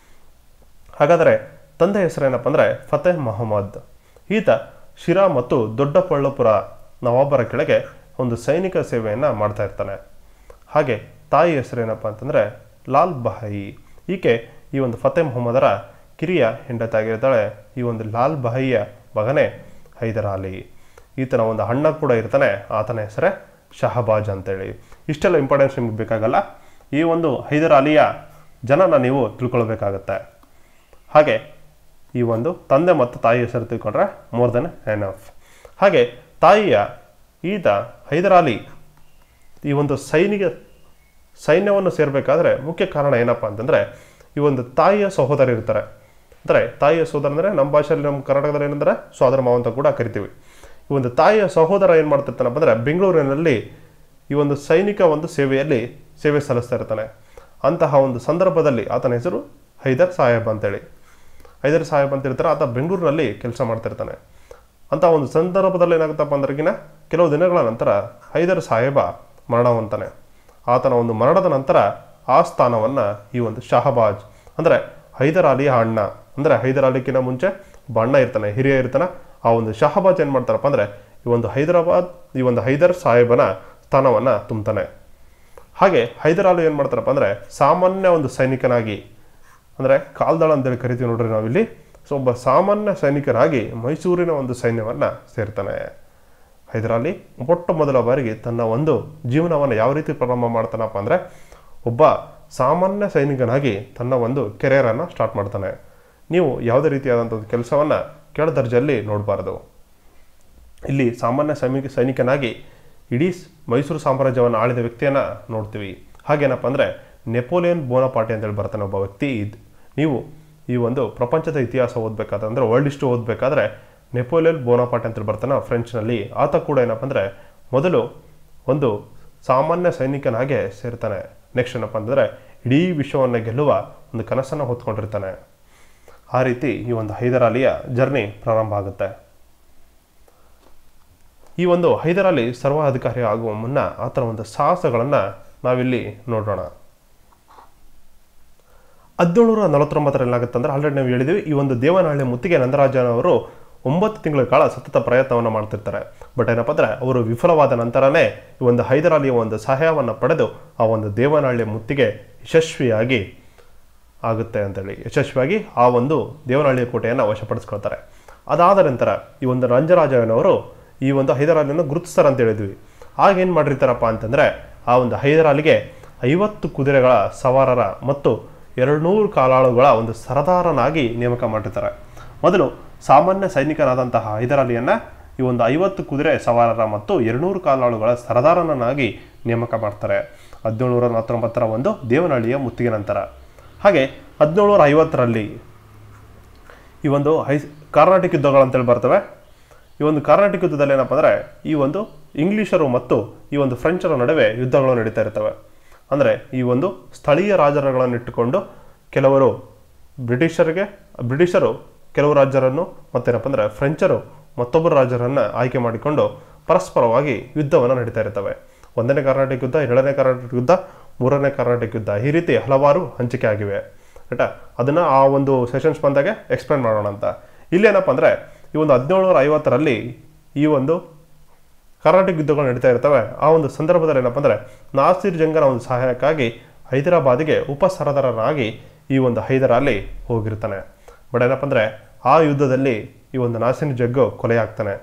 ಹಾಗಾದರೆ ತಂದೆ ಹೆಸರೇನಪ್ಪ ಅಂದರೆ ಫತೇಹ್ ಮೊಹಮ್ಮದ್ ಈತ ಶಿರಾ ಮತ್ತು ದೊಡ್ಡಪಳ್ಳಪುರ ನವಾಬರ ಕೆಳಗೆ ಒಂದು ಸೈನಿಕ ಸೇವೆಯನ್ನು ಮಾಡ್ತಾ ಇರ್ತಾನೆ ಹಾಗೆ ತಾಯಿ ಹೆಸರೇನಪ್ಪ ಅಂತಂದರೆ ಲಾಲ್ ಬಹಾಯಿ ಈಕೆ ಈ ಒಂದು ಫತೇಹ್ ಮೊಹಮ್ಮದರ ಕಿರಿಯ ಹೆಂಡತಿಯಾಗಿರ್ತಾಳೆ ಈ ಒಂದು ಲಾಲ್ ಬಹಾಯಿಯ ಮಗನೇ ಹೈದರ್ ಅಲಿ ಈತನ ಒಂದು ಅಣ್ಣ ಕೂಡ ಇರ್ತಾನೆ ಆತನ ಹೆಸರೇ ಶಹಬಾಜ್ ಅಂತೇಳಿ ಇಷ್ಟೆಲ್ಲ ಇಂಪಾರ್ಟೆನ್ಸ್ ನಿಮ್ಗೆ ಬೇಕಾಗಲ್ಲ ಈ ಒಂದು ಹೈದರ್ ಅಲಿಯ ಜನನ ನೀವು ತಿಳ್ಕೊಳ್ಬೇಕಾಗತ್ತೆ ಹಾಗೆ ಈ ಒಂದು ತಂದೆ ಮತ್ತು ತಾಯಿ ಹೆಸರು ತಿಳ್ಕೊಂಡ್ರೆ ಮೋರ್ ದೆನ್ ಎನಫ್ ಹಾಗೆ ತಾಯಿಯ ಈತ ಹೈದರ್ ಅಲಿ ಈ ಒಂದು ಸೈನಿಕ ಸೈನ್ಯವನ್ನು ಸೇರಬೇಕಾದ್ರೆ ಮುಖ್ಯ ಕಾರಣ ಏನಪ್ಪ ಅಂತಂದರೆ ಈ ಒಂದು ತಾಯಿಯ ಸಹೋದರ ಇರ್ತಾರೆ ಅಂದರೆ ತಾಯಿಯ ಸಹೋದರ ಅಂದರೆ ನಮ್ಮ ಭಾಷೆಯಲ್ಲಿ ನಮ್ಮ ಕರ್ನಾಟಕದಲ್ಲಿ ಏನಂದರೆ ಸೋದರ ಮಾವ ಅಂತ ಕೂಡ ಕರಿತೀವಿ ಈ ಒಂದು ತಾಯಿಯ ಸಹೋದರ ಏನು ಮಾಡ್ತಿರ್ತಾನಪ್ಪ ಅಂದರೆ ಬೆಂಗಳೂರಿನಲ್ಲಿ ಈ ಒಂದು ಸೈನಿಕ ಒಂದು ಸೇವೆಯಲ್ಲಿ ಸೇವೆ ಸಲ್ಲಿಸ್ತಾ ಇರ್ತಾನೆ ಅಂತಹ ಒಂದು ಸಂದರ್ಭದಲ್ಲಿ ಆತನ ಹೆಸರು ಹೈದರ್ ಸಾಹೇಬ್ ಅಂತೇಳಿ ಹೈದರ್ ಸಾಹೇಬ್ ಅಂತ ಇರ್ತಾರೆ ಆತ ಬೆಂಗಳೂರಿನಲ್ಲಿ ಕೆಲಸ ಮಾಡ್ತಿರ್ತಾನೆ ಅಂತ ಒಂದು ಸಂದರ್ಭದಲ್ಲಿ ಏನಾಗುತ್ತಪ್ಪ ಅಂದ್ರೆಗಿನ ಕೆಲವು ದಿನಗಳ ನಂತರ ಹೈದರ್ ಸಾಹೇಬ ಮರಣ ಹೊಂತಾನೆ ಆತನ ಒಂದು ಮರಣದ ನಂತರ ಆ ಸ್ಥಾನವನ್ನು ಈ ಒಂದು ಶಹಬಾಜ್ ಅಂದರೆ ಹೈದರ್ ಅಲಿಯ ಅಣ್ಣ ಅಂದರೆ ಹೈದರ್ ಅಲಿಕಿನ ಮುಂಚೆ ಒಬ್ಬ ಅಣ್ಣ ಇರ್ತಾನೆ ಹಿರಿಯ ಇರ್ತಾನೆ ಆ ಒಂದು ಶಹಬಾಜ್ ಏನು ಮಾಡ್ತಾರಪ್ಪ ಅಂದರೆ ಈ ಒಂದು ಹೈದರಾಬಾದ್ ಈ ಒಂದು ಹೈದರ್ ಸಾಹೇಬನ ಸ್ಥಾನವನ್ನು ತುಂಬ್ತಾನೆ ಹಾಗೆ ಹೈದರ್ ಅಲಿ ಏನು ಮಾಡ್ತಾರಪ್ಪ ಅಂದರೆ ಸಾಮಾನ್ಯ ಒಂದು ಸೈನಿಕನಾಗಿ ಅಂದರೆ ಕಾಲ್ದಳ ಅಂತೇಳಿ ಕರಿತೀವಿ ನೋಡ್ರಿ ನಾವಿಲ್ಲಿ ಸೊ ಒಬ್ಬ ಸಾಮಾನ್ಯ ಸೈನಿಕನಾಗಿ ಮೈಸೂರಿನ ಒಂದು ಸೈನ್ಯವನ್ನು ಸೇರ್ತಾನೆ ಹೈದರಾಲಿ ಮೊಟ್ಟ ಮೊದಲ ಬಾರಿಗೆ ತನ್ನ ಒಂದು ಜೀವನವನ್ನು ಯಾವ ರೀತಿ ಪ್ರಾರಂಭ ಮಾಡ್ತಾನಪ್ಪ ಅಂದರೆ ಒಬ್ಬ ಸಾಮಾನ್ಯ ಸೈನಿಕನಾಗಿ ತನ್ನ ಒಂದು ಕೆರಿಯರನ್ನು ಸ್ಟಾರ್ಟ್ ಮಾಡ್ತಾನೆ ನೀವು ಯಾವುದೇ ರೀತಿಯಾದಂಥ ಒಂದು ಕೆಲಸವನ್ನು ಕೆಳ ದರ್ಜೆಯಲ್ಲಿ ನೋಡಬಾರ್ದು ಇಲ್ಲಿ ಸಾಮಾನ್ಯ ಸೈನಿಕ ಸೈನಿಕನಾಗಿ ಇಡೀ ಸ್- ಮೈಸೂರು ಸಾಮ್ರಾಜ್ಯವನ್ನು ಆಳಿದ ವ್ಯಕ್ತಿಯನ್ನು ನೋಡ್ತೀವಿ ಹಾಗೇನಪ್ಪ ಅಂದರೆ ನೆಪೋಲಿಯನ್ ಬೋನಪಾಟಿ ಅಂತೇಳಿ ಬರ್ತಾನೆ ಒಬ್ಬ ವ್ಯಕ್ತಿ ಇದ್ ನೀವು ಈ ಒಂದು ಪ್ರಪಂಚದ ಇತಿಹಾಸ ಓದಬೇಕಾದ್ರೆ ಅಂದರೆ ವರ್ಲ್ಡ್ ಹಿಸ್ಟ್ರಿ ಓದಬೇಕಾದ್ರೆ ನೆಪೋಲಿಯನ್ ಬೋನಪಾಟಿ ಅಂತೇಳಿ ಬರ್ತಾನೆ ಫ್ರೆಂಚ್ನಲ್ಲಿ ಆತ ಕೂಡ ಏನಪ್ಪ ಅಂದರೆ ಮೊದಲು ಒಂದು ಸಾಮಾನ್ಯ ಸೈನಿಕನಾಗೆ ಸೇರ್ತಾನೆ ನೆಕ್ಸ್ಟ್ ಏನಪ್ಪ ಅಂತಂದರೆ ಇಡೀ ವಿಶ್ವವನ್ನು ಗೆಲ್ಲುವ ಒಂದು ಕನಸನ್ನು ಹೊತ್ಕೊಂಡಿರ್ತಾನೆ ಆ ರೀತಿ ಈ ಒಂದು ಹೈದರಾಲಿಯ ಜರ್ನಿ ಪ್ರಾರಂಭ ಆಗುತ್ತೆ ಈ ಒಂದು ಹೈದರಾಲಿ ಸರ್ವಾಧಿಕಾರಿ ಆಗುವ ಮುನ್ನ ಆತನ ಒಂದು ಸಾಹಸಗಳನ್ನು ನಾವಿಲ್ಲಿ ನೋಡೋಣ ಹದಿನೇಳುನೂರ ನಲವತ್ತೊಂಬತ್ತರಲ್ಲಿ ಏನಾಗುತ್ತೆ ಅಂದ್ರೆ ಆಲ್ರೆಡಿ ನಾವು ಹೇಳಿದ್ವಿ ಈ ಒಂದು ದೇವನಹಳ್ಳಿ ಮುತ್ತಿಗೆ ನಂದರಾಜನವರು ಒಂಬತ್ತು ತಿಂಗಳ ಕಾಲ ಸತತ ಪ್ರಯತ್ನವನ್ನು ಮಾಡ್ತಿರ್ತಾರೆ ಬಟ್ ಏನಪ್ಪ ಅಂದ್ರೆ ಅವರು ವಿಫಲವಾದ ನಂತರನೇ ಈ ಒಂದು ಹೈದರಾಲಿಯ ಒಂದು ಸಹಾಯವನ್ನು ಪಡೆದು ಆ ಒಂದು ದೇವನಹಳ್ಳಿ ಮುತ್ತಿಗೆ ಯಶಸ್ವಿಯಾಗಿ ಆಗುತ್ತೆ ಅಂತೇಳಿ ಯಶಸ್ವಿಯಾಗಿ ಆ ಒಂದು ದೇವನಹಳ್ಳಿ ಕೋಟೆಯನ್ನು ವಶಪಡಿಸ್ಕೊಳ್ತಾರೆ ಅದಾದ ನಂತರ ಈ ಒಂದು ರಂಜರಾಜನವರು ಈ ಒಂದು ಹೈದರಾಲಿಯನ್ನು ಗುರುತಿಸ್ತಾರೆ ಅಂತ ಹೇಳಿದ್ವಿ ಆಗ ಏನು ಮಾಡಿರ್ತಾರಪ್ಪ ಅಂತಂದರೆ ಆ ಒಂದು ಹೈದರಾಲಿಗೆ ಐವತ್ತು ಕುದುರೆಗಳ ಸವಾರರ ಮತ್ತು ಎರಡುನೂರು ಕಾಲಾಳುಗಳ ಒಂದು ಸರದಾರನಾಗಿ ನೇಮಕ ಮಾಡಿರ್ತಾರೆ ಮೊದಲು ಸಾಮಾನ್ಯ ಸೈನಿಕನಾದಂತಹ ಹೈದರಾಲಿಯನ್ನು ಈ ಒಂದು ಐವತ್ತು ಕುದುರೆ ಸವಾರರ ಮತ್ತು ಎರಡುನೂರು ಕಾಲಾಳುಗಳ ಸರದಾರನನ್ನಾಗಿ ನೇಮಕ ಮಾಡ್ತಾರೆ ಹದಿನೇಳುನೂರ ನಲವತ್ತೊಂಬತ್ತರ ಒಂದು ದೇವನಹಳ್ಳಿಯ ಮುತ್ತಿಗೆ ನಂತರ ಹಾಗೆ ಹದಿನೇಳುನೂರ ಐವತ್ತರಲ್ಲಿ ಈ ಒಂದು ಹೈ ಕಾರ್ನಾಟಿಕ್ ಯುದ್ಧಗಳು ಅಂತೇಳಿ ಬರ್ತವೆ ಈ ಒಂದು ಕಾರ್ನಾಟಿಕ್ ಯುದ್ಧದಲ್ಲಿ ಏನಪ್ಪ ಅಂದರೆ ಈ ಒಂದು ಇಂಗ್ಲಿಷರು ಮತ್ತು ಈ ಒಂದು ಫ್ರೆಂಚರ ನಡುವೆ ಯುದ್ಧಗಳು ನಡೀತಾ ಇರ್ತವೆ ಅಂದರೆ ಈ ಒಂದು ಸ್ಥಳೀಯ ರಾಜರುಗಳನ್ನು ಇಟ್ಟುಕೊಂಡು ಕೆಲವರು ಬ್ರಿಟಿಷರಿಗೆ ಬ್ರಿಟಿಷರು ಕೆಲವು ರಾಜ್ಯರನ್ನು ಮತ್ತೇನಪ್ಪ ಅಂದರೆ ಫ್ರೆಂಚರು ಮತ್ತೊಬ್ಬರು ರಾಜರನ್ನು ಆಯ್ಕೆ ಮಾಡಿಕೊಂಡು ಪರಸ್ಪರವಾಗಿ ಯುದ್ಧವನ್ನು ನಡೀತಾ ಇರ್ತವೆ ಒಂದನೇ ಕರ್ನಾಟಕ ಯುದ್ಧ ಎರಡನೇ ಕರ್ನಾಟಕ ಯುದ್ಧ ಮೂರನೇ ಕರ್ನಾಟಕ ಯುದ್ಧ ಈ ರೀತಿ ಹಲವಾರು ಹಂಚಿಕೆ ಆಗಿವೆ ಆಯ್ತಾ ಅದನ್ನು ಆ ಒಂದು ಸೆಷನ್ಸ್ ಬಂದಾಗೆ ಎಕ್ಸ್ಪ್ಲೇನ್ ಮಾಡೋಣ ಅಂತ ಇಲ್ಲೇನಪ್ಪ ಅಂದರೆ ಈ ಒಂದು ಹದಿನೇಳುನೂರ ಐವತ್ತರಲ್ಲಿ ಈ ಒಂದು ಕರ್ನಾಟಕ ಯುದ್ಧಗಳು ನಡೀತಾ ಇರ್ತವೆ ಆ ಒಂದು ಸಂದರ್ಭದಲ್ಲಿ ಏನಪ್ಪ ಅಂದರೆ ನಾಸಿರ್ ಜಂಗನ ಒಂದು ಸಹಾಯಕ್ಕಾಗಿ ಹೈದರಾಬಾದಿಗೆ ಉಪಸರದಾರನಾಗಿ ಈ ಒಂದು ಹೈದರಾಲಿ ಹೋಗಿರ್ತಾನೆ ಬಟ್ ಏನಪ್ಪ ಅಂದರೆ ಆ ಯುದ್ಧದಲ್ಲಿ ಈ ಒಂದು ನಾಸಿರ್ ಜಗ್ಗು ಕೊಲೆಯಾಗ್ತಾನೆ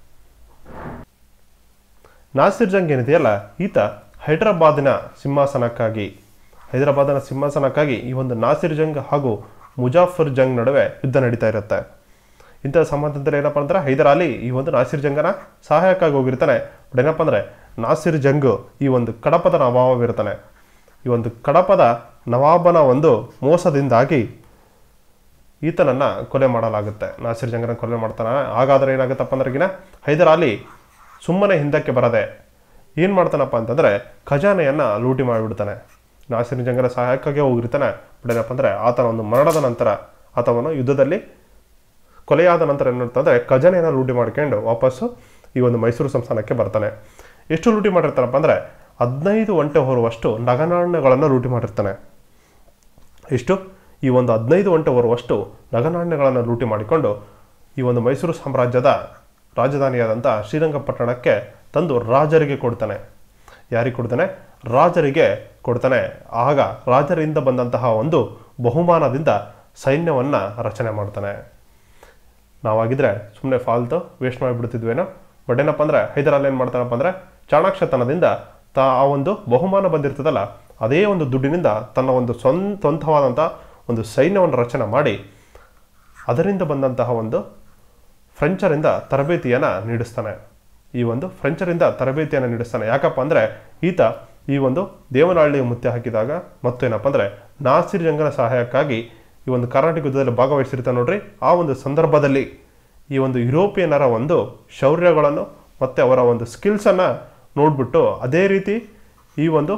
ನಾಸಿರ್ ಜಂಗ್ ಏನಿದೆಯಲ್ಲ ಈತ ಹೈದರಾಬಾದಿನ ಸಿಂಹಾಸನಕ್ಕಾಗಿ ಹೈದರಾಬಾದಿನ ಸಿಂಹಾಸನಕ್ಕಾಗಿ ಈ ಒಂದು ನಾಸಿರ್ ಜಂಗ್ ಹಾಗೂ ಮುಜಾಫರ್ ಜಂಗ್ ನಡುವೆ ಯುದ್ಧ ನಡೀತಾ ಇರುತ್ತೆ ಇಂಥ ಸಂಬಂಧದಲ್ಲಿ ಏನಪ್ಪ ಅಂದ್ರೆ ಹೈದರಾಲಿ ಈ ಒಂದು ನಾಸಿರ್ ಜಂಗನ ಸಹಾಯಕ್ಕಾಗಿ ಹೋಗಿರ್ತಾನೆ ಬಟ್ ಏನಪ್ಪ ಅಂದ್ರೆ ನಾಸಿರ್ ಜಂಗ್ ಈ ಒಂದು ಕಡಪದ ನವಾಬವಿರ್ತಾನೆ ಈ ಒಂದು ಕಡಪದ ನವಾಬನ ಒಂದು ಮೋಸದಿಂದಾಗಿ ಈತನನ್ನ ಕೊಲೆ ಮಾಡಲಾಗುತ್ತೆ ನಾಸಿರ್ ಜಂಗನ ಕೊಲೆ ಮಾಡ್ತಾನೆ ಹಾಗಾದ್ರೆ ಏನಾಗುತ್ತಪ್ಪ ಅಂದ್ರೆಗಿನ ಹೈದರಾಲಿ ಸುಮ್ಮನೆ ಹಿಂದಕ್ಕೆ ಬರದೆ ಏನು ಮಾಡ್ತಾನಪ್ಪ ಅಂತಂದರೆ ಖಜಾನೆಯನ್ನು ಲೂಟಿ ಮಾಡಿಬಿಡ್ತಾನೆ ನಾಸಿರ್ ಜಂಗನ ಸಹಾಯಕ್ಕಾಗಿ ಹೋಗಿರ್ತಾನೆ ಬಟ್ ಏನಪ್ಪ ಅಂದರೆ ಆತನ ಒಂದು ಮರಣದ ನಂತರ ಆತವನು ಯುದ್ಧದಲ್ಲಿ ಕೊಲೆಯಾದ ನಂತರ ಏನಿರ್ತಂದ್ರೆ ಖಜಾನೆಯನ್ನು ಲೂಟಿ ಮಾಡ್ಕೊಂಡು ವಾಪಸ್ಸು ಈ ಒಂದು ಮೈಸೂರು ಸಂಸ್ಥಾನಕ್ಕೆ ಬರ್ತಾನೆ ಎಷ್ಟು ಲೂಟಿ ಮಾಡಿರ್ತಾನಪ್ಪ ಅಂದರೆ ಹದಿನೈದು ಒಂಟೆ ಹೊರುವಷ್ಟು ನಗನಾಣ್ಯಗಳನ್ನು ಲೂಟಿ ಮಾಡಿರ್ತಾನೆ ಎಷ್ಟು ಈ ಒಂದು ಹದಿನೈದು ಒಂಟೆ ಹೊರುವಷ್ಟು ನಗನಾಣ್ಯಗಳನ್ನು ಲೂಟಿ ಮಾಡಿಕೊಂಡು ಈ ಒಂದು ಮೈಸೂರು ಸಾಮ್ರಾಜ್ಯದ ರಾಜಧಾನಿಯಾದಂಥ ಶ್ರೀರಂಗಪಟ್ಟಣಕ್ಕೆ ತಂದು ರಾಜರಿಗೆ ಕೊಡ್ತಾನೆ ಯಾರಿಗೆ ಕೊಡ್ತಾನೆ ರಾಜರಿಗೆ ಕೊಡ್ತಾನೆ ಆಗ ರಾಜರಿಂದ ಬಂದಂತಹ ಒಂದು ಬಹುಮಾನದಿಂದ ಸೈನ್ಯವನ್ನು ರಚನೆ ಮಾಡ್ತಾನೆ ನಾವಾಗಿದ್ರೆ ಸುಮ್ಮನೆ ಫಾಲ್ತು ವೇಸ್ಟ್ ಮಾಡಿಬಿಡ್ತಿದ್ವೇನೋ ಬಟ್ ಏನಪ್ಪ ಅಂದರೆ ಹೈದರಾಲಿ ಏನು ಮಾಡ್ತಾನಪ್ಪ ಅಂದರೆ ಚಾಣಾಕ್ಷತನದಿಂದ ತಾ ಆ ಒಂದು ಬಹುಮಾನ ಬಂದಿರ್ತದಲ್ಲ ಅದೇ ಒಂದು ದುಡ್ಡಿನಿಂದ ತನ್ನ ಒಂದು ಸ್ವಂತ ಸ್ವಂತವಾದಂಥ ಒಂದು ಸೈನ್ಯವನ್ನು ರಚನೆ ಮಾಡಿ ಅದರಿಂದ ಬಂದಂತಹ ಒಂದು ಫ್ರೆಂಚರಿಂದ ತರಬೇತಿಯನ್ನು ನೀಡಿಸ್ತಾನೆ ಈ ಒಂದು ಫ್ರೆಂಚರಿಂದ ತರಬೇತಿಯನ್ನು ನೀಡಿಸ್ತಾನೆ ಯಾಕಪ್ಪ ಅಂದರೆ ಈತ ಈ ಒಂದು ದೇವನಹಳ್ಳಿ ಮುತ್ತೆ ಹಾಕಿದಾಗ ಮತ್ತು ಏನಪ್ಪ ಅಂದರೆ ನಾಸಿರ್ ಜಂಗನ ಸಹಾಯಕ್ಕಾಗಿ ಈ ಒಂದು ಕರ್ನಾಟಕ ಯುದ್ಧದಲ್ಲಿ ಭಾಗವಹಿಸಿರ್ತಾನೆ ನೋಡ್ರಿ ಆ ಒಂದು ಸಂದರ್ಭದಲ್ಲಿ ಈ ಒಂದು ಯುರೋಪಿಯನ್ನರ ಒಂದು ಶೌರ್ಯಗಳನ್ನು ಮತ್ತು ಅವರ ಒಂದು ಸ್ಕಿಲ್ಸನ್ನು ನೋಡ್ಬಿಟ್ಟು ಅದೇ ರೀತಿ ಈ ಒಂದು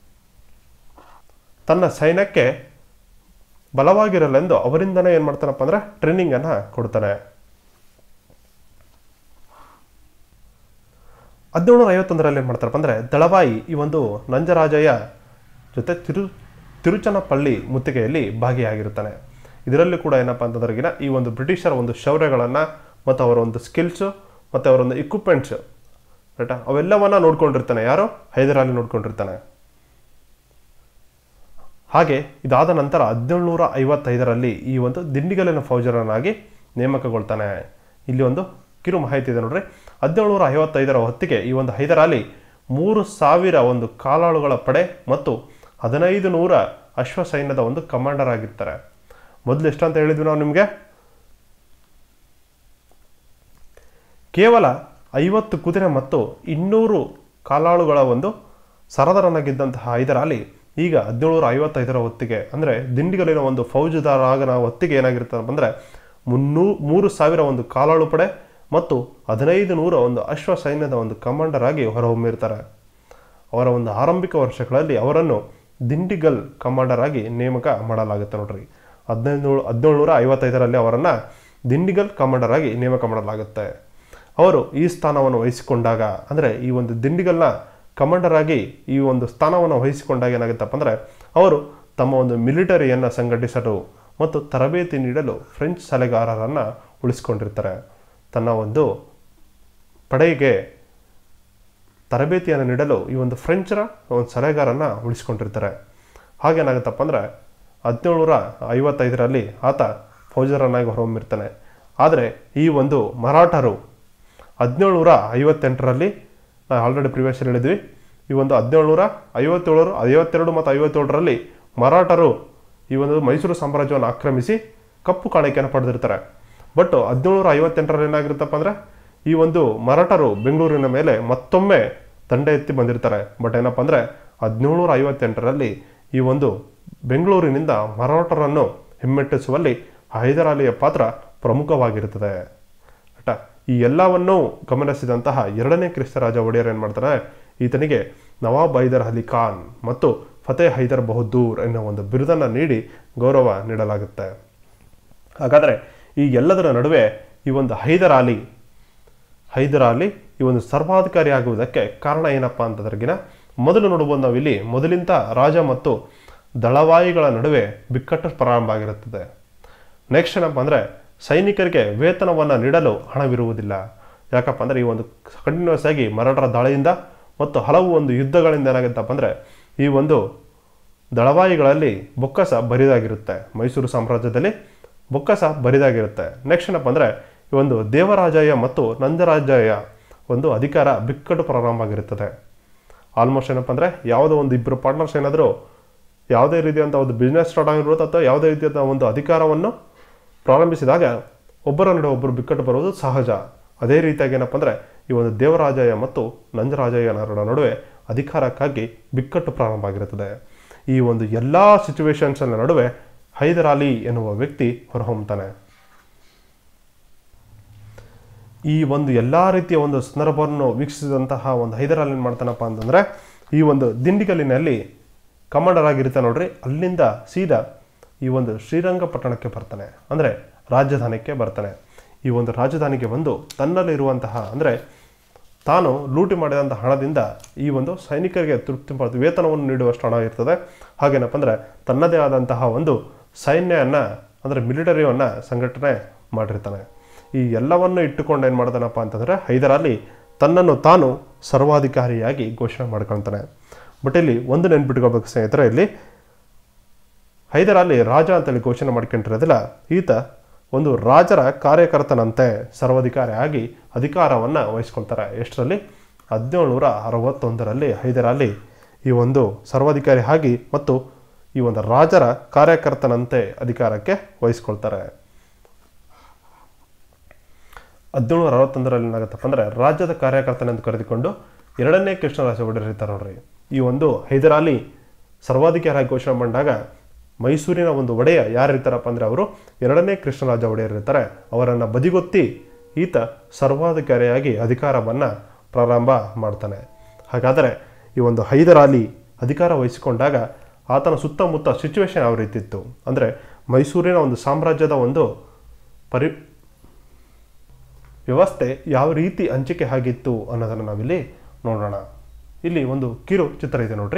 ತನ್ನ ಸೈನ್ಯಕ್ಕೆ ಬಲವಾಗಿರಲೆಂದು ಅವರಿಂದನೇ ಏನು ಮಾಡ್ತಾನಪ್ಪ ಅಂದರೆ ಟ್ರೈನಿಂಗನ್ನು ಕೊಡ್ತಾನೆ ಹದಿನೇಳು ಐವತ್ತೊಂದರಲ್ಲಿ ಏನು ಮಾಡ್ತಾರಪ್ಪ ಅಂದರೆ ದಳವಾಯಿ ಈ ಒಂದು ನಂಜರಾಜಯ್ಯ ಜೊತೆ ತಿರು ತಿರುಚನಪಳ್ಳಿ ಮುತ್ತಿಗೆಯಲ್ಲಿ ಭಾಗಿಯಾಗಿರ್ತಾನೆ ಇದರಲ್ಲಿ ಕೂಡ ಏನಪ್ಪ ಅಂತಂದ್ರೆಗಿನ ಈ ಒಂದು ಬ್ರಿಟಿಷರ ಒಂದು ಶೌರ್ಯಗಳನ್ನು ಮತ್ತು ಅವರ ಒಂದು ಸ್ಕಿಲ್ಸು ಮತ್ತು ಅವರ ಒಂದು ಇಕ್ವಿಪ್ಮೆಂಟ್ಸ್ ರೈಟಾ ಅವೆಲ್ಲವನ್ನ ನೋಡ್ಕೊಂಡಿರ್ತಾನೆ ಯಾರು ಹೈದರಾಲಿ ನೋಡ್ಕೊಂಡಿರ್ತಾನೆ ಹಾಗೆ ಇದಾದ ನಂತರ ಹದಿನೇಳುನೂರ ಐವತ್ತೈದರಲ್ಲಿ ಈ ಒಂದು ದಿಂಡಿಗಲಿನ ಫೌಜರನಾಗಿ ನೇಮಕಗೊಳ್ತಾನೆ ಇಲ್ಲಿ ಒಂದು ಕಿರು ಮಾಹಿತಿ ಇದೆ ನೋಡ್ರಿ ಹದಿನೇಳುನೂರ ಐವತ್ತೈದರ ಹೊತ್ತಿಗೆ ಈ ಒಂದು ಹೈದರಾಲಿ ಮೂರು ಸಾವಿರ ಒಂದು ಕಾಲಾಳುಗಳ ಪಡೆ ಮತ್ತು ಹದಿನೈದು ನೂರ ಅಶ್ವ ಸೈನ್ಯದ ಒಂದು ಕಮಾಂಡರ್ ಆಗಿರ್ತಾರೆ ಮೊದಲು ಎಷ್ಟು ಅಂತ ಹೇಳಿದ್ವಿ ನಾವು ನಿಮಗೆ ಕೇವಲ ಐವತ್ತು ಕುದುರೆ ಮತ್ತು ಇನ್ನೂರು ಕಾಲಾಳುಗಳ ಒಂದು ಸರದರನಾಗಿದ್ದಂತಹ ಹೈದರಾಲಿ ಈಗ ಹದಿನೇಳುನೂರ ಐವತ್ತೈದರ ಹೊತ್ತಿಗೆ ಅಂದರೆ ದಿಂಡಿಗಲಿನ ಒಂದು ಫೌಜದಾರನ ಹೊತ್ತಿಗೆ ಏನಾಗಿರ್ತದೆ ಅಂದರೆ ಮುನ್ನೂ ಮೂರು ಸಾವಿರ ಒಂದು ಕಾಲಾಳು ಪಡೆ ಮತ್ತು ಹದಿನೈದು ನೂರ ಒಂದು ಅಶ್ವ ಸೈನ್ಯದ ಒಂದು ಕಮಾಂಡರ್ ಆಗಿ ಹೊರಹೊಮ್ಮಿರ್ತಾರೆ ಅವರ ಒಂದು ಆರಂಭಿಕ ವರ್ಷಗಳಲ್ಲಿ ಅವರನ್ನು ದಿಂಡಿಗಲ್ ಕಮಾಂಡರ್ ಆಗಿ ನೇಮಕ ಮಾಡಲಾಗುತ್ತೆ ನೋಡ್ರಿ ಹದಿನೈದು ಹದಿನೇಳುನೂರ ಐವತ್ತೈದರಲ್ಲಿ ಅವರನ್ನು ದಿಂಡಿಗಲ್ ಕಮಾಂಡರ್ ಆಗಿ ನೇಮಕ ಮಾಡಲಾಗುತ್ತೆ ಅವರು ಈ ಸ್ಥಾನವನ್ನು ವಹಿಸಿಕೊಂಡಾಗ ಅಂದರೆ ಈ ಒಂದು ದಿಂಡಿಗಲ್ನ ಕಮಾಂಡರ್ ಆಗಿ ಈ ಒಂದು ಸ್ಥಾನವನ್ನು ವಹಿಸಿಕೊಂಡಾಗ ಏನಾಗುತ್ತಪ್ಪ ಅಂದರೆ ಅವರು ತಮ್ಮ ಒಂದು ಮಿಲಿಟರಿಯನ್ನು ಸಂಘಟಿಸಲು ಮತ್ತು ತರಬೇತಿ ನೀಡಲು ಫ್ರೆಂಚ್ ಸಲಹೆಗಾರರನ್ನು ಉಳಿಸ್ಕೊಂಡಿರ್ತಾರೆ ತನ್ನ ಒಂದು ಪಡೆಗೆ ತರಬೇತಿಯನ್ನು ನೀಡಲು ಈ ಒಂದು ಫ್ರೆಂಚರ ಒಂದು ಸಲಹೆಗಾರನ ಉಳಿಸ್ಕೊಂಡಿರ್ತಾರೆ ಹಾಗೇನಾಗುತ್ತಪ್ಪ ಅಂದರೆ ಹದಿನೇಳುನೂರ ಐವತ್ತೈದರಲ್ಲಿ ಆತ ಫೌಜರನ್ನಾಗಿ ಹೊರಹೊಮ್ಮಿರ್ತಾನೆ ಆದರೆ ಈ ಒಂದು ಮರಾಠರು ಹದಿನೇಳುನೂರ ಐವತ್ತೆಂಟರಲ್ಲಿ ನಾವು ಆಲ್ರೆಡಿ ಪ್ರಿವಿಯಸ್ ಹೇಳಿದ್ವಿ ಈ ಒಂದು ಹದಿನೇಳುನೂರ ಐವತ್ತೇಳರು ಐವತ್ತೆರಡು ಮತ್ತು ಐವತ್ತೇಳರಲ್ಲಿ ಮರಾಠರು ಈ ಒಂದು ಮೈಸೂರು ಸಾಮ್ರಾಜ್ಯವನ್ನು ಆಕ್ರಮಿಸಿ ಕಪ್ಪು ಕಾಣಿಕೆಯನ್ನು ಪಡೆದಿರ್ತಾರೆ ಬಟ್ ಹದಿನೇಳುನೂರ ಐವತ್ತೆಂಟರಲ್ಲಿ ಏನಾಗಿರುತ್ತಪ್ಪ ಅಂದರೆ ಈ ಒಂದು ಮರಾಠರು ಬೆಂಗಳೂರಿನ ಮೇಲೆ ಮತ್ತೊಮ್ಮೆ ದಂಡ ಎತ್ತಿ ಬಂದಿರ್ತಾರೆ ಬಟ್ ಏನಪ್ಪ ಅಂದರೆ ಹದಿನೇಳುನೂರ ಐವತ್ತೆಂಟರಲ್ಲಿ ಈ ಒಂದು ಬೆಂಗಳೂರಿನಿಂದ ಮರಾಠರನ್ನು ಹಿಮ್ಮೆಟ್ಟಿಸುವಲ್ಲಿ ಹೈದರಾಲಿಯ ಪಾತ್ರ ಪ್ರಮುಖವಾಗಿರುತ್ತದೆ ಆಯ್ತಾ ಈ ಎಲ್ಲವನ್ನೂ ಗಮನಿಸಿದಂತಹ ಎರಡನೇ ಕ್ರಿಸ್ತರಾಜ ಒಡೆಯರ್ ಏನು ಮಾಡ್ತಾರೆ ಈತನಿಗೆ ನವಾಬ್ ಹೈದರ್ ಅಲಿ ಖಾನ್ ಮತ್ತು ಫತೇ ಹೈದರ್ ಬಹದ್ದೂರ್ ಎನ್ನುವ ಒಂದು ಬಿರುದನ್ನು ನೀಡಿ ಗೌರವ ನೀಡಲಾಗುತ್ತೆ ಹಾಗಾದರೆ ಈ ಎಲ್ಲದರ ನಡುವೆ ಈ ಒಂದು ಹೈದರ್ ಅಲಿ ಹೈದರ್ ಅಲಿ ಈ ಒಂದು ಸರ್ವಾಧಿಕಾರಿ ಆಗುವುದಕ್ಕೆ ಕಾರಣ ಏನಪ್ಪ ಅಂತದ್ರಗಿನ ಮೊದಲು ನೋಡ್ಬೋದು ನಾವಿಲ್ಲಿ ಮೊದಲಿಂದ ರಾಜ ಮತ್ತು ದಳವಾಯಿಗಳ ನಡುವೆ ಬಿಕ್ಕಟ್ಟು ಪ್ರಾರಂಭ ಆಗಿರುತ್ತದೆ ನೆಕ್ಸ್ಟ್ ಏನಪ್ಪ ಅಂದರೆ ಸೈನಿಕರಿಗೆ ವೇತನವನ್ನು ನೀಡಲು ಹಣವಿರುವುದಿಲ್ಲ ಯಾಕಪ್ಪ ಅಂದರೆ ಈ ಒಂದು ಕಂಟಿನ್ಯೂಸ್ ಆಗಿ ಮರಾಠರ ದಾಳಿಯಿಂದ ಮತ್ತು ಹಲವು ಒಂದು ಯುದ್ಧಗಳಿಂದ ಏನಾಗುತ್ತಪ್ಪ ಅಂದರೆ ಈ ಒಂದು ದಳವಾಯಿಗಳಲ್ಲಿ ಬೊಕ್ಕಸ ಬರಿದಾಗಿರುತ್ತೆ ಮೈಸೂರು ಸಾಮ್ರಾಜ್ಯದಲ್ಲಿ ಬೊಕ್ಕಸ ಬರಿದಾಗಿರುತ್ತೆ ನೆಕ್ಸ್ಟ್ ಏನಪ್ಪ ಅಂದರೆ ಈ ಒಂದು ದೇವರಾಜಯ್ಯ ಮತ್ತು ನಂದರಾಜಯ್ಯ ಒಂದು ಅಧಿಕಾರ ಬಿಕ್ಕಟ್ಟು ಪ್ರಾರಂಭ ಆಗಿರುತ್ತದೆ ಆಲ್ಮೋಸ್ಟ್ ಏನಪ್ಪ ಅಂದರೆ ಯಾವುದೋ ಒಂದು ಇಬ್ಬರು ಪಾರ್ಟ್ನರ್ಸ್ ಏನಾದರೂ ಯಾವುದೇ ರೀತಿಯಂಥ ಒಂದು ಬಿಸ್ನೆಸ್ ಸ್ಟಾರ್ಟ್ ಆಗಿರ್ಬೋದು ಅಥವಾ ಯಾವುದೇ ರೀತಿಯಾದ ಒಂದು ಅಧಿಕಾರವನ್ನು ಪ್ರಾರಂಭಿಸಿದಾಗ ಒಬ್ಬರ ನಡುವೆ ಒಬ್ಬರು ಬಿಕ್ಕಟ್ಟು ಬರುವುದು ಸಹಜ ಅದೇ ರೀತಿಯಾಗಿ ಏನಪ್ಪ ಅಂದರೆ ಈ ಒಂದು ದೇವರಾಜಯ್ಯ ಮತ್ತು ನಂಜರಾಜಯ್ಯನವರ ನಡುವೆ ಅಧಿಕಾರಕ್ಕಾಗಿ ಬಿಕ್ಕಟ್ಟು ಪ್ರಾರಂಭ ಆಗಿರುತ್ತದೆ ಈ ಒಂದು ಎಲ್ಲ ಸಿಚುವೇಶನ್ಸ್ನ ನಡುವೆ ಹೈದರ್ ಅಲಿ ಎನ್ನುವ ವ್ಯಕ್ತಿ ಹೊರಹೊಮ್ಮತಾನೆ ಈ ಒಂದು ಎಲ್ಲ ರೀತಿಯ ಒಂದು ಸಂದರ್ಭವನ್ನು ವೀಕ್ಷಿಸಿದಂತಹ ಒಂದು ಹೈದರ್ ಅಲಿ ಏನು ಮಾಡ್ತಾನಪ್ಪ ಅಂತಂದರೆ ಈ ಒಂದು ದಿಂಡಿಗಲ್ಲಿನಲ್ಲಿ ಕಮಾಂಡರ್ ಆಗಿರ್ತಾನೆ ನೋಡ್ರಿ ಅಲ್ಲಿಂದ ಸೀದಾ ಈ ಒಂದು ಶ್ರೀರಂಗಪಟ್ಟಣಕ್ಕೆ ಬರ್ತಾನೆ ಅಂದರೆ ರಾಜಧಾನಿಗೆ ಬರ್ತಾನೆ ಈ ಒಂದು ರಾಜಧಾನಿಗೆ ಬಂದು ತನ್ನಲ್ಲಿರುವಂತಹ ಅಂದರೆ ತಾನು ಲೂಟಿ ಮಾಡಿದಂಥ ಹಣದಿಂದ ಈ ಒಂದು ಸೈನಿಕರಿಗೆ ತೃಪ್ತಿ ಪಡ ವೇತನವನ್ನು ನೀಡುವಷ್ಟು ಹಣ ಇರ್ತದೆ ಹಾಗೇನಪ್ಪ ಅಂದರೆ ತನ್ನದೇ ಆದಂತಹ ಒಂದು ಸೈನ್ಯವನ್ನು ಅಂದರೆ ಮಿಲಿಟರಿಯನ್ನು ಸಂಘಟನೆ ಮಾಡಿರ್ತಾನೆ ಈ ಎಲ್ಲವನ್ನು ಇಟ್ಟುಕೊಂಡು ಏನು ಮಾಡ್ತಾನಪ್ಪ ಅಂತಂದರೆ ಹೈದರಾಲಿ ತನ್ನನ್ನು ತಾನು ಸರ್ವಾಧಿಕಾರಿಯಾಗಿ ಘೋಷಣೆ ಮಾಡ್ಕೊಳ್ತಾನೆ ಬಟ್ ಇಲ್ಲಿ ಒಂದು ನೆನ್ಪಿಟ್ಕೋಬೇಕು ಸ್ನೇಹಿತರೆ ಇಲ್ಲಿ ಹೈದರಾಲಿ ರಾಜ ಅಂತೇಳಿ ಘೋಷಣೆ ಮಾಡ್ಕೊಂಡಿರೋದಿಲ್ಲ ಈತ ಒಂದು ರಾಜರ ಕಾರ್ಯಕರ್ತನಂತೆ ಸರ್ವಾಧಿಕಾರಿ ಆಗಿ ಅಧಿಕಾರವನ್ನು ವಹಿಸ್ಕೊಳ್ತಾರೆ ಎಷ್ಟರಲ್ಲಿ ಹದಿನೇಳುನೂರ ಅರವತ್ತೊಂದರಲ್ಲಿ ಹೈದರಾಲಿ ಈ ಒಂದು ಸರ್ವಾಧಿಕಾರಿ ಆಗಿ ಮತ್ತು ಈ ಒಂದು ರಾಜರ ಕಾರ್ಯಕರ್ತನಂತೆ ಅಧಿಕಾರಕ್ಕೆ ವಹಿಸ್ಕೊಳ್ತಾರೆ ಹದಿನೇಳು ಅರವತ್ತೊಂದರಲ್ಲಿ ಏನಾಗುತ್ತಪ್ಪ ಅಂದರೆ ರಾಜ್ಯದ ಕಾರ್ಯಕರ್ತನೆಂದು ಕರೆದುಕೊಂಡು ಎರಡನೇ ಕೃಷ್ಣರಾಜ ಒಡೆಯರ್ ಇರ್ತಾರೆ ನೋಡ್ರಿ ಈ ಒಂದು ಹೈದರಾಲಿ ಸರ್ವಾಧಿಕಾರಿ ಘೋಷಣೆ ಮಾಡಿದಾಗ ಮೈಸೂರಿನ ಒಂದು ಒಡೆಯ ಯಾರು ಇರ್ತಾರಪ್ಪ ಅಂದರೆ ಅವರು ಎರಡನೇ ಕೃಷ್ಣರಾಜ ಒಡೆಯರ್ ಇರ್ತಾರೆ ಅವರನ್ನು ಬದಿಗೊತ್ತಿ ಈತ ಸರ್ವಾಧಿಕಾರಿಯಾಗಿ ಅಧಿಕಾರವನ್ನು ಪ್ರಾರಂಭ ಮಾಡ್ತಾನೆ ಹಾಗಾದರೆ ಈ ಒಂದು ಹೈದರಾಲಿ ಅಧಿಕಾರ ವಹಿಸಿಕೊಂಡಾಗ ಆತನ ಸುತ್ತಮುತ್ತ ಸಿಚುವೇಶನ್ ಯಾವ ರೀತಿ ಇತ್ತು ಅಂದರೆ ಮೈಸೂರಿನ ಒಂದು ಸಾಮ್ರಾಜ್ಯದ ಒಂದು ಪರಿ ವ್ಯವಸ್ಥೆ ಯಾವ ರೀತಿ ಹಂಚಿಕೆ ಆಗಿತ್ತು ಅನ್ನೋದನ್ನು ನಾವಿಲ್ಲಿ ನೋಡೋಣ ಇಲ್ಲಿ ಒಂದು ಕಿರು ಚಿತ್ರ ಇದೆ ನೋಡ್ರಿ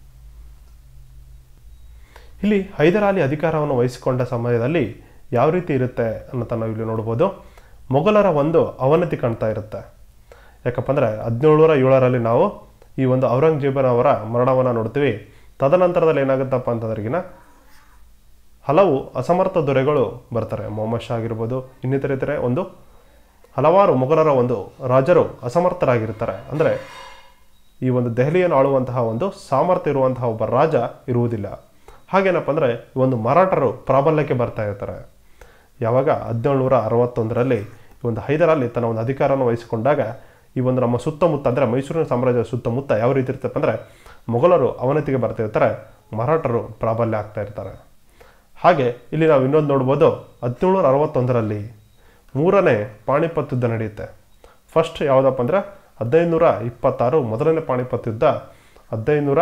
ಇಲ್ಲಿ ಹೈದರಾಲಿ ಅಧಿಕಾರವನ್ನು ವಹಿಸಿಕೊಂಡ ಸಮಯದಲ್ಲಿ ಯಾವ ರೀತಿ ಇರುತ್ತೆ ಅನ್ನೋದನ್ನು ನಾವು ಇಲ್ಲಿ ನೋಡ್ಬೋದು ಮೊಘಲರ ಒಂದು ಅವನತಿ ಕಾಣ್ತಾ ಇರುತ್ತೆ ಯಾಕಪ್ಪ ಅಂದರೆ ಹದಿನೇಳುನೂರ ಏಳರಲ್ಲಿ ನಾವು ಈ ಒಂದು ಔರಂಗಜೇಬನವರ ಮರಣವನ್ನು ನೋಡ್ತೀವಿ ತದನಂತರದಲ್ಲಿ ಏನಾಗುತ್ತಪ್ಪ ಅಂತಂದ್ರಿಗಿನ ಹಲವು ಅಸಮರ್ಥ ದೊರೆಗಳು ಬರ್ತಾರೆ ಮೊಹಮ್ಮದ್ ಶಾ ಆಗಿರ್ಬೋದು ಇನ್ನಿತರ ಇತರೆ ಒಂದು ಹಲವಾರು ಮೊಘಲರ ಒಂದು ರಾಜರು ಅಸಮರ್ಥರಾಗಿರ್ತಾರೆ ಅಂದರೆ ಈ ಒಂದು ದೆಹಲಿಯನ್ನು ಆಳುವಂತಹ ಒಂದು ಸಾಮರ್ಥ್ಯ ಇರುವಂತಹ ಒಬ್ಬ ರಾಜ ಇರುವುದಿಲ್ಲ ಹಾಗೇನಪ್ಪ ಅಂದರೆ ಈ ಒಂದು ಮರಾಠರು ಪ್ರಾಬಲ್ಯಕ್ಕೆ ಬರ್ತಾ ಇರ್ತಾರೆ ಯಾವಾಗ ಹದಿನೇಳುನೂರ ಅರವತ್ತೊಂದರಲ್ಲಿ ಈ ಒಂದು ಹೈದರಾಲಿ ತನ್ನ ಒಂದು ಅಧಿಕಾರವನ್ನು ವಹಿಸಿಕೊಂಡಾಗ ಈ ಒಂದು ನಮ್ಮ ಸುತ್ತಮುತ್ತ ಅಂದರೆ ಮೈಸೂರಿನ ಸಾಮ್ರಾಜ್ಯದ ಸುತ್ತಮುತ್ತ ಯಾವ ರೀತಿ ಇರ್ತಪ್ಪ ಅಂದರೆ ಮೊಘಲರು ಅವನತಿಗೆ ಬರ್ತಾ ಇರ್ತಾರೆ ಮರಾಠರು ಪ್ರಾಬಲ್ಯ ಆಗ್ತಾ ಇರ್ತಾರೆ ಹಾಗೆ ಇಲ್ಲಿ ನಾವು ಇನ್ನೊಂದು ನೋಡ್ಬೋದು ಹದಿನೇಳುನೂರ ಅರವತ್ತೊಂದರಲ್ಲಿ ಮೂರನೇ ಪಾಣಿಪತ್ ಯುದ್ಧ ನಡೆಯುತ್ತೆ ಫಸ್ಟ್ ಯಾವುದಪ್ಪ ಅಂದರೆ ಹದಿನೈದುನೂರ ಇಪ್ಪತ್ತಾರು ಮೊದಲನೇ ಪಾಣಿಪತ್ ಯುದ್ಧ ಹದಿನೈದುನೂರ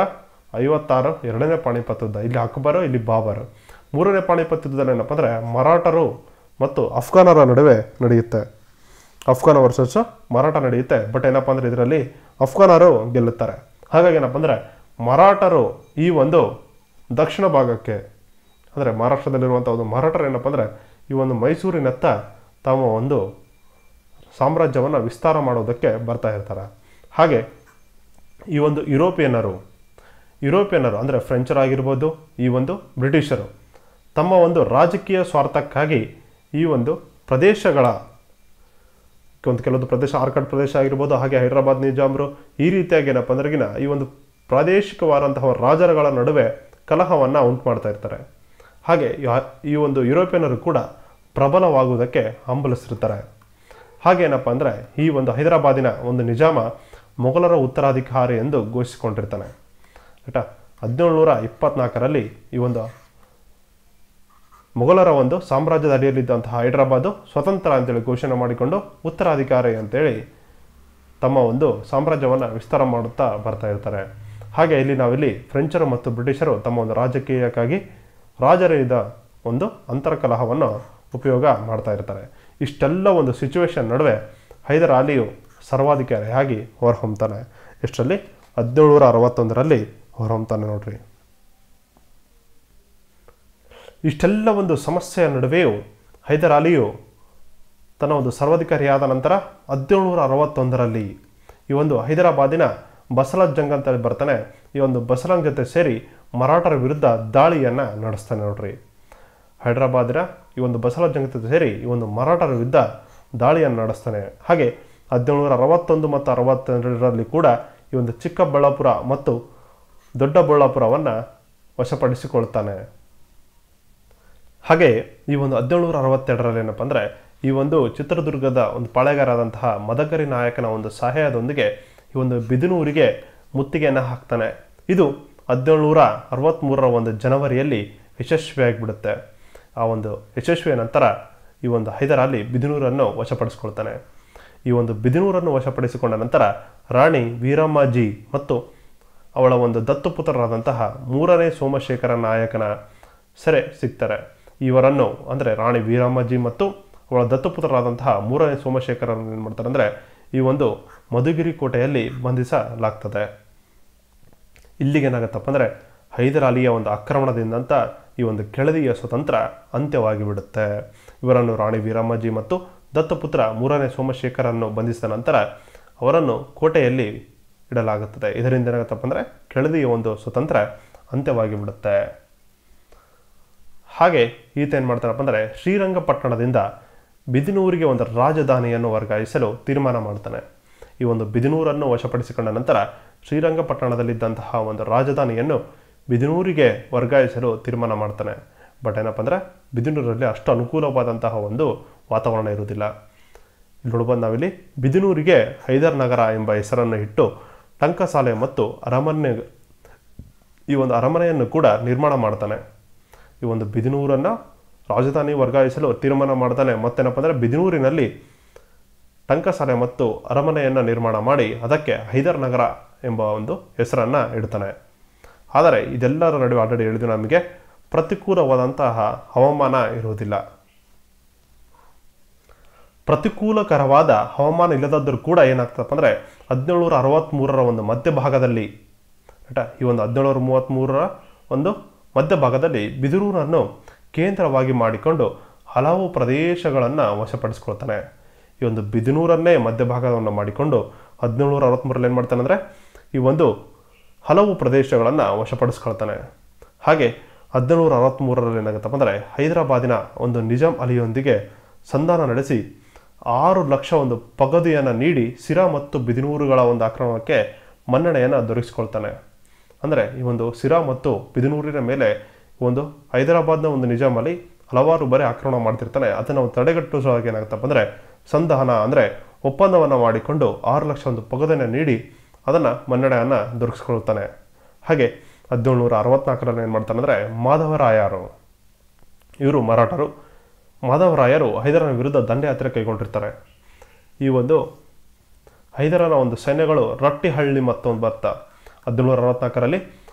ಐವತ್ತಾರು ಎರಡನೇ ಪಾಣಿಪತ್ ಯುದ್ಧ ಇಲ್ಲಿ ಅಕ್ಬರು ಇಲ್ಲಿ ಬಾಬರ್ ಮೂರನೇ ಪಾಣಿಪತ್ ಯುದ್ಧದಲ್ಲಿ ಏನಪ್ಪ ಅಂದರೆ ಮರಾಠರು ಮತ್ತು ಅಫ್ಘಾನರ ನಡುವೆ ನಡೆಯುತ್ತೆ ಅಫ್ಘಾನ ವರ್ಸಸ್ ಮರಾಠ ನಡೆಯುತ್ತೆ ಬಟ್ ಏನಪ್ಪ ಅಂದರೆ ಇದರಲ್ಲಿ ಅಫ್ಘಾನರು ಗೆಲ್ಲುತ್ತಾರೆ ಹಾಗಾಗಿ ಏನಪ್ಪ ಅಂದರೆ ಮರಾಠರು ಈ ಒಂದು ದಕ್ಷಿಣ ಭಾಗಕ್ಕೆ ಅಂದರೆ ಮಹಾರಾಷ್ಟ್ರದಲ್ಲಿರುವಂಥ ಒಂದು ಮರಾಠರು ಏನಪ್ಪ ಅಂದರೆ ಈ ಒಂದು ಮೈಸೂರಿನತ್ತ ತಮ್ಮ ಒಂದು ಸಾಮ್ರಾಜ್ಯವನ್ನು ವಿಸ್ತಾರ ಮಾಡೋದಕ್ಕೆ ಬರ್ತಾ ಇರ್ತಾರೆ ಹಾಗೆ ಈ ಒಂದು ಯುರೋಪಿಯನ್ನರು ಯುರೋಪಿಯನ್ನರು ಅಂದರೆ ಫ್ರೆಂಚರಾಗಿರ್ಬೋದು ಈ ಒಂದು ಬ್ರಿಟಿಷರು ತಮ್ಮ ಒಂದು ರಾಜಕೀಯ ಸ್ವಾರ್ಥಕ್ಕಾಗಿ ಈ ಒಂದು ಪ್ರದೇಶಗಳ ಒಂದು ಕೆಲವೊಂದು ಪ್ರದೇಶ ಆರ್ಕಾಡ್ ಪ್ರದೇಶ ಆಗಿರ್ಬೋದು ಹಾಗೆ ಹೈದರಾಬಾದ್ ನಿಜಾಮ್ರು ಈ ರೀತಿಯಾಗಿ ಏನಪ್ಪ ಅಂದ್ರೆಗಿನ ಈ ಒಂದು ಪ್ರಾದೇಶಿಕವಾದಂತಹ ರಾಜರುಗಳ ನಡುವೆ ಕಲಹವನ್ನು ಉಂಟು ಮಾಡ್ತಾ ಇರ್ತಾರೆ ಹಾಗೆ ಯಾ- ಈ ಒಂದು ಯುರೋಪಿಯನ್ನರು ಕೂಡ ಪ್ರಬಲವಾಗುವುದಕ್ಕೆ ಹಂಬಲಿಸಿರ್ತಾರೆ ಹಾಗೆ ಏನಪ್ಪ ಅಂದರೆ ಈ ಒಂದು ಹೈದರಾಬಾದಿನ ಒಂದು ನಿಜಾಮ ಮೊಘಲರ ಉತ್ತರಾಧಿಕಾರಿ ಎಂದು ಘೋಷಿಸಿಕೊಂಡಿರ್ತಾನೆ ಆಯ್ತಾ ಹದಿನೇಳುನೂರ ಇಪ್ಪತ್ನಾಲ್ಕರಲ್ಲಿ ಈ ಒಂದು ಮೊಘಲರ ಒಂದು ಸಾಮ್ರಾಜ್ಯದ ಅಡಿಯಲ್ಲಿದ್ದಂತಹ ಹೈದರಾಬಾದು ಸ್ವತಂತ್ರ ಅಂತೇಳಿ ಘೋಷಣೆ ಮಾಡಿಕೊಂಡು ಉತ್ತರಾಧಿಕಾರಿ ಅಂತೇಳಿ ತಮ್ಮ ಒಂದು ಸಾಮ್ರಾಜ್ಯವನ್ನು ವಿಸ್ತಾರ ಮಾಡುತ್ತಾ ಬರ್ತಾ ಇರ್ತಾರೆ ಹಾಗೆ ಇಲ್ಲಿ ನಾವಿಲ್ಲಿ ಫ್ರೆಂಚರು ಮತ್ತು ಬ್ರಿಟಿಷರು ತಮ್ಮ ಒಂದು ರಾಜಕೀಯಕ್ಕಾಗಿ ರಾಜರಿದ ಒಂದು ಅಂತರ್ಕಲಹವನ್ನು ಉಪಯೋಗ ಮಾಡ್ತಾ ಇರ್ತಾರೆ ಇಷ್ಟೆಲ್ಲ ಒಂದು ಸಿಚುವೇಶನ್ ನಡುವೆ ಹೈದರ್ ಅಲಿಯು ಸರ್ವಾಧಿಕಾರಿಯಾಗಿ ಹೊರಹೊಮ್ತಾನೆ ಎಷ್ಟರಲ್ಲಿ ಹದಿನೇಳುನೂರ ಅರವತ್ತೊಂದರಲ್ಲಿ ಹೊರಹೊಮ್ತಾನೆ ನೋಡ್ರಿ ಇಷ್ಟೆಲ್ಲ ಒಂದು ಸಮಸ್ಯೆಯ ನಡುವೆಯೂ ಹೈದರ್ ಅಲಿಯು ತನ್ನ ಒಂದು ಸರ್ವಾಧಿಕಾರಿಯಾದ ನಂತರ ಹದಿನೇಳುನೂರ ಅರವತ್ತೊಂದರಲ್ಲಿ ಈ ಒಂದು ಹೈದರಾಬಾದಿನ ಬಸಲಜ್ ಜಂಗ್ ಅಂತ ಹೇಳಿ ಬರ್ತಾನೆ ಈ ಒಂದು ಬಸಲಂಗ್ ಜೊತೆ ಸೇರಿ ಮರಾಠರ ವಿರುದ್ಧ ದಾಳಿಯನ್ನು ನಡೆಸ್ತಾನೆ ನೋಡ್ರಿ ಹೈದರಾಬಾದಿನ ಈ ಒಂದು ಬಸಲಜ್ ಜಂಗ್ ಜೊತೆ ಸೇರಿ ಈ ಒಂದು ಮರಾಠರ ವಿರುದ್ಧ ದಾಳಿಯನ್ನು ನಡೆಸ್ತಾನೆ ಹಾಗೆ ಹದಿನೇಳುನೂರ ಅರವತ್ತೊಂದು ಮತ್ತು ಅರವತ್ತೆರಡರಲ್ಲಿ ಕೂಡ ಈ ಒಂದು ಚಿಕ್ಕಬಳ್ಳಾಪುರ ಮತ್ತು ದೊಡ್ಡಬಳ್ಳಾಪುರವನ್ನು ವಶಪಡಿಸಿಕೊಳ್ತಾನೆ ಹಾಗೆ ಈ ಒಂದು ಹದಿನೇಳುನೂರ ಅರವತ್ತೆರಡರಲ್ಲಿ ಏನಪ್ಪ ಅಂದರೆ ಈ ಒಂದು ಚಿತ್ರದುರ್ಗದ ಒಂದು ಪಾಳೆಗಾರಾದಂತಹ ಮದಕರಿ ನಾಯಕನ ಒಂದು ಸಹಾಯದೊಂದಿಗೆ ಈ ಒಂದು ಬಿದಿನೂರಿಗೆ ಮುತ್ತಿಗೆಯನ್ನು ಹಾಕ್ತಾನೆ ಇದು ಹದಿನೇಳುನೂರ ಅರವತ್ತ್ಮೂರರ ಒಂದು ಜನವರಿಯಲ್ಲಿ ಯಶಸ್ವಿಯಾಗಿಬಿಡುತ್ತೆ ಆ ಒಂದು ಯಶಸ್ವಿಯ ನಂತರ ಈ ಒಂದು ಹೈದರ್ ಅಲಿ ಬಿದಿನೂರನ್ನು ವಶಪಡಿಸಿಕೊಳ್ತಾನೆ ಈ ಒಂದು ಬಿದಿನೂರನ್ನು ವಶಪಡಿಸಿಕೊಂಡ ನಂತರ ರಾಣಿ ವೀರಮ್ಮಾಜಿ ಮತ್ತು ಅವಳ ಒಂದು ದತ್ತುಪುತ್ರರಾದಂತಹ ಮೂರನೇ ಸೋಮಶೇಖರ ನಾಯಕನ ಸೆರೆ ಸಿಗ್ತಾರೆ ಇವರನ್ನು ಅಂದರೆ ರಾಣಿ ವೀರಮ್ಮಾಜಿ ಮತ್ತು ಅವಳ ದತ್ತುಪುತ್ರರಾದಂತಹ ಮೂರನೇ ಸೋಮಶೇಖರನ್ನು ಏನು ಮಾಡ್ತಾರೆ ಅಂದರೆ ಈ ಒಂದು ಮಧುಗಿರಿ ಕೋಟೆಯಲ್ಲಿ ಬಂಧಿಸಲಾಗ್ತದೆ ಇಲ್ಲಿಗೆ ಏನಾಗುತ್ತಪ್ಪ ಅಂದರೆ ಹೈದರ್ ಅಲಿಯ ಒಂದು ಆಕ್ರಮಣದಿಂದಂತ ಈ ಒಂದು ಕೆಳದಿಯ ಸ್ವತಂತ್ರ ಅಂತ್ಯವಾಗಿ ಬಿಡುತ್ತೆ ಇವರನ್ನು ರಾಣಿ ವೀರಮ್ಮಾಜಿ ಮತ್ತು ದತ್ತಪುತ್ರ ಮೂರನೇ ಸೋಮಶೇಖರನ್ನು ಬಂಧಿಸಿದ ನಂತರ ಅವರನ್ನು ಕೋಟೆಯಲ್ಲಿ ಇಡಲಾಗುತ್ತದೆ ಇದರಿಂದ ಏನಾಗುತ್ತಪ್ಪ ಅಂದರೆ ಕೆಳದಿಯ ಒಂದು ಸ್ವತಂತ್ರ ಅಂತ್ಯವಾಗಿ ಬಿಡುತ್ತೆ ಹಾಗೆ ಈತ ಏನು ಮಾಡ್ತಾರಪ್ಪ ಅಂದರೆ ಶ್ರೀರಂಗಪಟ್ಟಣದಿಂದ ಬಿದಿನೂರಿಗೆ ಒಂದು ರಾಜಧಾನಿಯನ್ನು ವರ್ಗಾಯಿಸಲು ತೀರ್ಮಾನ ಮಾಡ್ತಾನೆ ಈ ಒಂದು ಬಿದಿನೂರನ್ನು ವಶಪಡಿಸಿಕೊಂಡ ನಂತರ ಶ್ರೀರಂಗಪಟ್ಟಣದಲ್ಲಿದ್ದಂತಹ ಒಂದು ರಾಜಧಾನಿಯನ್ನು ಬಿದಿನೂರಿಗೆ ವರ್ಗಾಯಿಸಲು ತೀರ್ಮಾನ ಮಾಡ್ತಾನೆ ಬಟ್ ಏನಪ್ಪ ಅಂದರೆ ಬಿದಿನೂರಲ್ಲಿ ಅಷ್ಟು ಅನುಕೂಲವಾದಂತಹ ಒಂದು ವಾತಾವರಣ ಇರುವುದಿಲ್ಲ ಇಲ್ಲಿ ನೋಡ್ಬೋದು ನಾವಿಲ್ಲಿ ಬಿದಿನೂರಿಗೆ ಹೈದರ್ ನಗರ ಎಂಬ ಹೆಸರನ್ನು ಇಟ್ಟು ಟಂಕಸಾಲೆ ಮತ್ತು ಅರಮನೆ ಈ ಒಂದು ಅರಮನೆಯನ್ನು ಕೂಡ ನಿರ್ಮಾಣ ಮಾಡ್ತಾನೆ ಈ ಒಂದು ಬಿದಿನೂರನ್ನು ರಾಜಧಾನಿ ವರ್ಗಾಯಿಸಲು ತೀರ್ಮಾನ ಮಾಡ್ತಾನೆ ಮತ್ತೇನಪ್ಪ ಅಂದರೆ ಬಿದಿನೂರಿನಲ್ಲಿ ಟಂಕಸಾಲೆ ಮತ್ತು ಅರಮನೆಯನ್ನು ನಿರ್ಮಾಣ ಮಾಡಿ ಅದಕ್ಕೆ ಹೈದರ್ ನಗರ ಎಂಬ ಒಂದು ಹೆಸರನ್ನು ಇಡ್ತಾನೆ ಆದರೆ ಇದೆಲ್ಲರ ನಡುವೆ ಆಲ್ರೆಡಿ ಹೇಳಿದ್ದು ನಮಗೆ ಪ್ರತಿಕೂಲವಾದಂತಹ ಹವಾಮಾನ ಇರುವುದಿಲ್ಲ ಪ್ರತಿಕೂಲಕರವಾದ ಹವಾಮಾನ ಇಲ್ಲದಾದರೂ ಕೂಡ ಏನಾಗ್ತದಪ್ಪ ಅಂದರೆ ಹದಿನೇಳುನೂರ ಅರವತ್ತ್ಮೂರರ ಒಂದು ಮಧ್ಯಭಾಗದಲ್ಲಿ ಆಯ್ತಾ ಈ ಒಂದು ಹದಿನೇಳುನೂರ ಮೂವತ್ತ್ಮೂರರ ಒಂದು ಮಧ್ಯಭಾಗದಲ್ಲಿ ಬಿದಿರೂರನ್ನು ಕೇಂದ್ರವಾಗಿ ಮಾಡಿಕೊಂಡು ಹಲವು ಪ್ರದೇಶಗಳನ್ನು ವಶಪಡಿಸ್ಕೊಳ್ತಾನೆ ಈ ಒಂದು ಬಿದಿನೂರನ್ನೇ ಮಧ್ಯಭಾಗವನ್ನು ಮಾಡಿಕೊಂಡು ಹದಿನೇಳುನೂರ ಅರವತ್ತ್ಮೂರಲ್ಲಿ ಏನು ಮಾಡ್ತಾನೆ ಅಂದರೆ ಈ ಒಂದು ಹಲವು ಪ್ರದೇಶಗಳನ್ನು ವಶಪಡಿಸ್ಕೊಳ್ತಾನೆ ಹಾಗೆ ಹದಿನೇಳುನೂರ ಅರವತ್ತ್ಮೂರರಲ್ಲಿ ಏನಾಗುತ್ತಪ್ಪ ಅಂದರೆ ಹೈದರಾಬಾದಿನ ಒಂದು ನಿಜಾಂ ಅಲಿಯೊಂದಿಗೆ ಸಂಧಾನ ನಡೆಸಿ ಆರು ಲಕ್ಷ ಒಂದು ಪಗದಿಯನ್ನು ನೀಡಿ ಸಿರಾ ಮತ್ತು ಬಿದಿನೂರುಗಳ ಒಂದು ಆಕ್ರಮಣಕ್ಕೆ ಮನ್ನಣೆಯನ್ನು ದೊರಕಿಸಿಕೊಳ್ತಾನೆ ಅಂದರೆ ಈ ಒಂದು ಸಿರಾ ಮತ್ತು ಬಿದಿನೂರಿನ ಮೇಲೆ ಒಂದು ಹೈದರಾಬಾದ್ನ ಒಂದು ನಿಜಾಮ್ ಅಲಿ ಹಲವಾರು ಬಾರಿ ಆಕ್ರಮಣ ಮಾಡ್ತಿರ್ತಾನೆ ಅದನ್ನು ತಡೆಗಟ್ಟುವ ಸಲುವಾಗಿ ಏನಾಗುತ್ತಪ್ಪ ಅಂದರೆ ಸಂಧಾನ ಅಂದರೆ ಒಪ್ಪಂದವನ್ನು ಮಾಡಿಕೊಂಡು ಆರು ಲಕ್ಷ ಒಂದು ಪಗದನ್ನು ನೀಡಿ ಅದನ್ನು ಮನ್ನಣೆಯನ್ನು ದೊರಕಿಸ್ಕೊಳ್ತಾನೆ ಹಾಗೆ ಹದಿನೇಳುನೂರ ಅರವತ್ನಾಲ್ಕರಲ್ಲಿ ಏನು ಮಾಡ್ತಾನೆ ಅಂದರೆ ಮಾಧವರಾಯರು ಇವರು ಮರಾಠರು ಮಾಧವರಾಯರು ಹೈದರನ ವಿರುದ್ಧ ದಂಡಯಾತ್ರೆ ಕೈಗೊಂಡಿರ್ತಾರೆ ಈ ಒಂದು ಹೈದರನ ಒಂದು ಸೈನ್ಯಗಳು ರಟ್ಟಿಹಳ್ಳಿ ಮತ್ತೊಂದು ಬರ್ತ ಹದಿನೇಳುನೂರ ಅರವತ್ನಾಲ್ಕರಲ್ಲಿ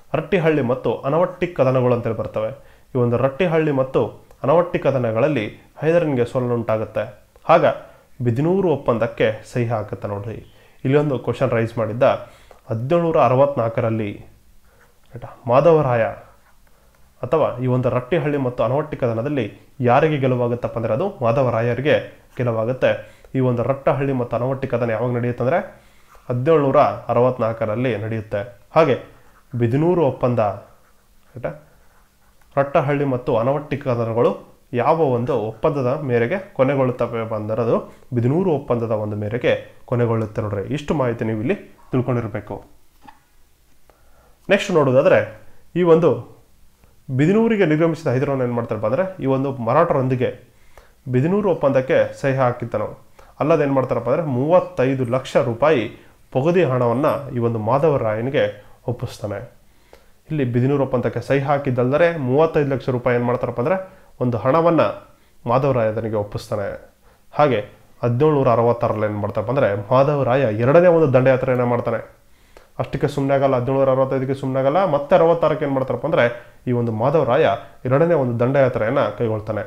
ರಟ್ಟಿಹಳ್ಳಿ ಮತ್ತು ಅನವಟ್ಟಿ ಕದನಗಳು ಅಂತೇಳಿ ಬರ್ತವೆ ಈ ಒಂದು ರಟ್ಟಿಹಳ್ಳಿ ಮತ್ತು ಅನವಟ್ಟಿ ಕದನಗಳಲ್ಲಿ ಹೈದರನಿಗೆ ಸೋಲುಂಟಾಗುತ್ತೆ ಆಗ ಬಿದಿನೂರು ಒಪ್ಪಂದಕ್ಕೆ ಸಹಿ ಹಾಕುತ್ತೆ ನೋಡ್ರಿ ಇಲ್ಲಿ ಒಂದು ಕ್ವಶನ್ ರೈಸ್ ಮಾಡಿದ್ದ ಹದಿನೇಳುನೂರ ಅರವತ್ನಾಲ್ಕರಲ್ಲಿ ಆಯ್ತಾ ಮಾಧವರಾಯ ಅಥವಾ ಈ ಒಂದು ರಟ್ಟಿಹಳ್ಳಿ ಮತ್ತು ಅನವಟ್ಟಿ ಕದನದಲ್ಲಿ ಯಾರಿಗೆ ಗೆಲುವಾಗುತ್ತಪ್ಪ ಅಂದರೆ ಅದು ಮಾಧವರಾಯರಿಗೆ ಗೆಲುವಾಗುತ್ತೆ ಈ ಒಂದು ರಟ್ಟಹಳ್ಳಿ ಮತ್ತು ಅನವಟ್ಟಿ ಕದನ ಯಾವಾಗ ನಡೆಯುತ್ತೆ ಅಂದರೆ ಹದಿನೇಳುನೂರ ಅರವತ್ನಾಲ್ಕರಲ್ಲಿ ನಡೆಯುತ್ತೆ ಹಾಗೆ ಬಿದಿನೂರು ಒಪ್ಪಂದ ಆಯ್ತಾ ರಟ್ಟಹಳ್ಳಿ ಮತ್ತು ಅನವಟ್ಟಿ ಕದನಗಳು ಯಾವ ಒಂದು ಒಪ್ಪಂದದ ಮೇರೆಗೆ ಕೊನೆಗೊಳ್ಳುತ್ತವೆ ಬಂದರೆ ಅದು ಬಿದಿನೂರು ಒಪ್ಪಂದದ ಒಂದು ಮೇರೆಗೆ ಕೊನೆಗೊಳ್ಳುತ್ತೆ ನೋಡ್ರಿ ಇಷ್ಟು ಮಾಹಿತಿ ನೀವು ಇಲ್ಲಿ ತಿಳ್ಕೊಂಡಿರಬೇಕು ನೆಕ್ಸ್ಟ್ ನೋಡೋದಾದರೆ ಈ ಒಂದು ಬಿದಿನೂರಿಗೆ ನಿರ್ಗಮಿಸಿದ ಹೈದರಾಬಾದ್ ಏನು ಮಾಡ್ತಾರಪ್ಪ ಅಂದರೆ ಈ ಒಂದು ಮರಾಠರೊಂದಿಗೆ ಬಿದಿನೂರು ಒಪ್ಪಂದಕ್ಕೆ ಸಹಿ ಹಾಕಿದ್ದನು ಅಲ್ಲದೆ ಏನು ಮಾಡ್ತಾರಪ್ಪ ಅಂದರೆ ಮೂವತ್ತೈದು ಲಕ್ಷ ರೂಪಾಯಿ ಪೊಗದಿ ಹಣವನ್ನು ಈ ಒಂದು ಮಾಧವರಾಯನಿಗೆ ಒಪ್ಪಿಸ್ತಾನೆ ಇಲ್ಲಿ ಬಿದಿನೂರು ಒಪ್ಪಂದಕ್ಕೆ ಸಹಿ ಹಾಕಿದ್ದಲ್ಲದೆ ಮೂವತ್ತೈದು ಲಕ್ಷ ರೂಪಾಯಿ ಏನು ಮಾಡ್ತಾರಪ್ಪ ಅಂದರೆ ಒಂದು ಹಣವನ್ನು ಮಾಧವರಾಯನಿಗೆ ಒಪ್ಪಿಸ್ತಾನೆ ಹಾಗೆ ಹದಿನೇಳುನೂರ ಅರವತ್ತಾರಲ್ಲಿ ಏನು ಮಾಡ್ತಾರಪ್ಪ ಅಂದರೆ ಮಾಧವರಾಯ ಎರಡನೇ ಒಂದು ದಂಡಯಾತ್ರೆಯನ್ನು ಮಾಡ್ತಾನೆ ಅಷ್ಟಕ್ಕೆ ಸುಮ್ಮನೆ ಆಗಲ್ಲ ಹದಿನೇಳುನೂರ ಅರವತ್ತೈದಕ್ಕೆ ಸುಮ್ಮನೆ ಆಗಲ್ಲ ಮತ್ತೆ ಅರವತ್ತಾರಕ್ಕೆ ಏನು ಮಾಡ್ತಾರಪ್ಪ ಅಂದರೆ ಈ ಒಂದು ಮಾಧವರಾಯ ಎರಡನೇ ಒಂದು ದಂಡಯಾತ್ರೆಯನ್ನು ಕೈಗೊಳ್ತಾನೆ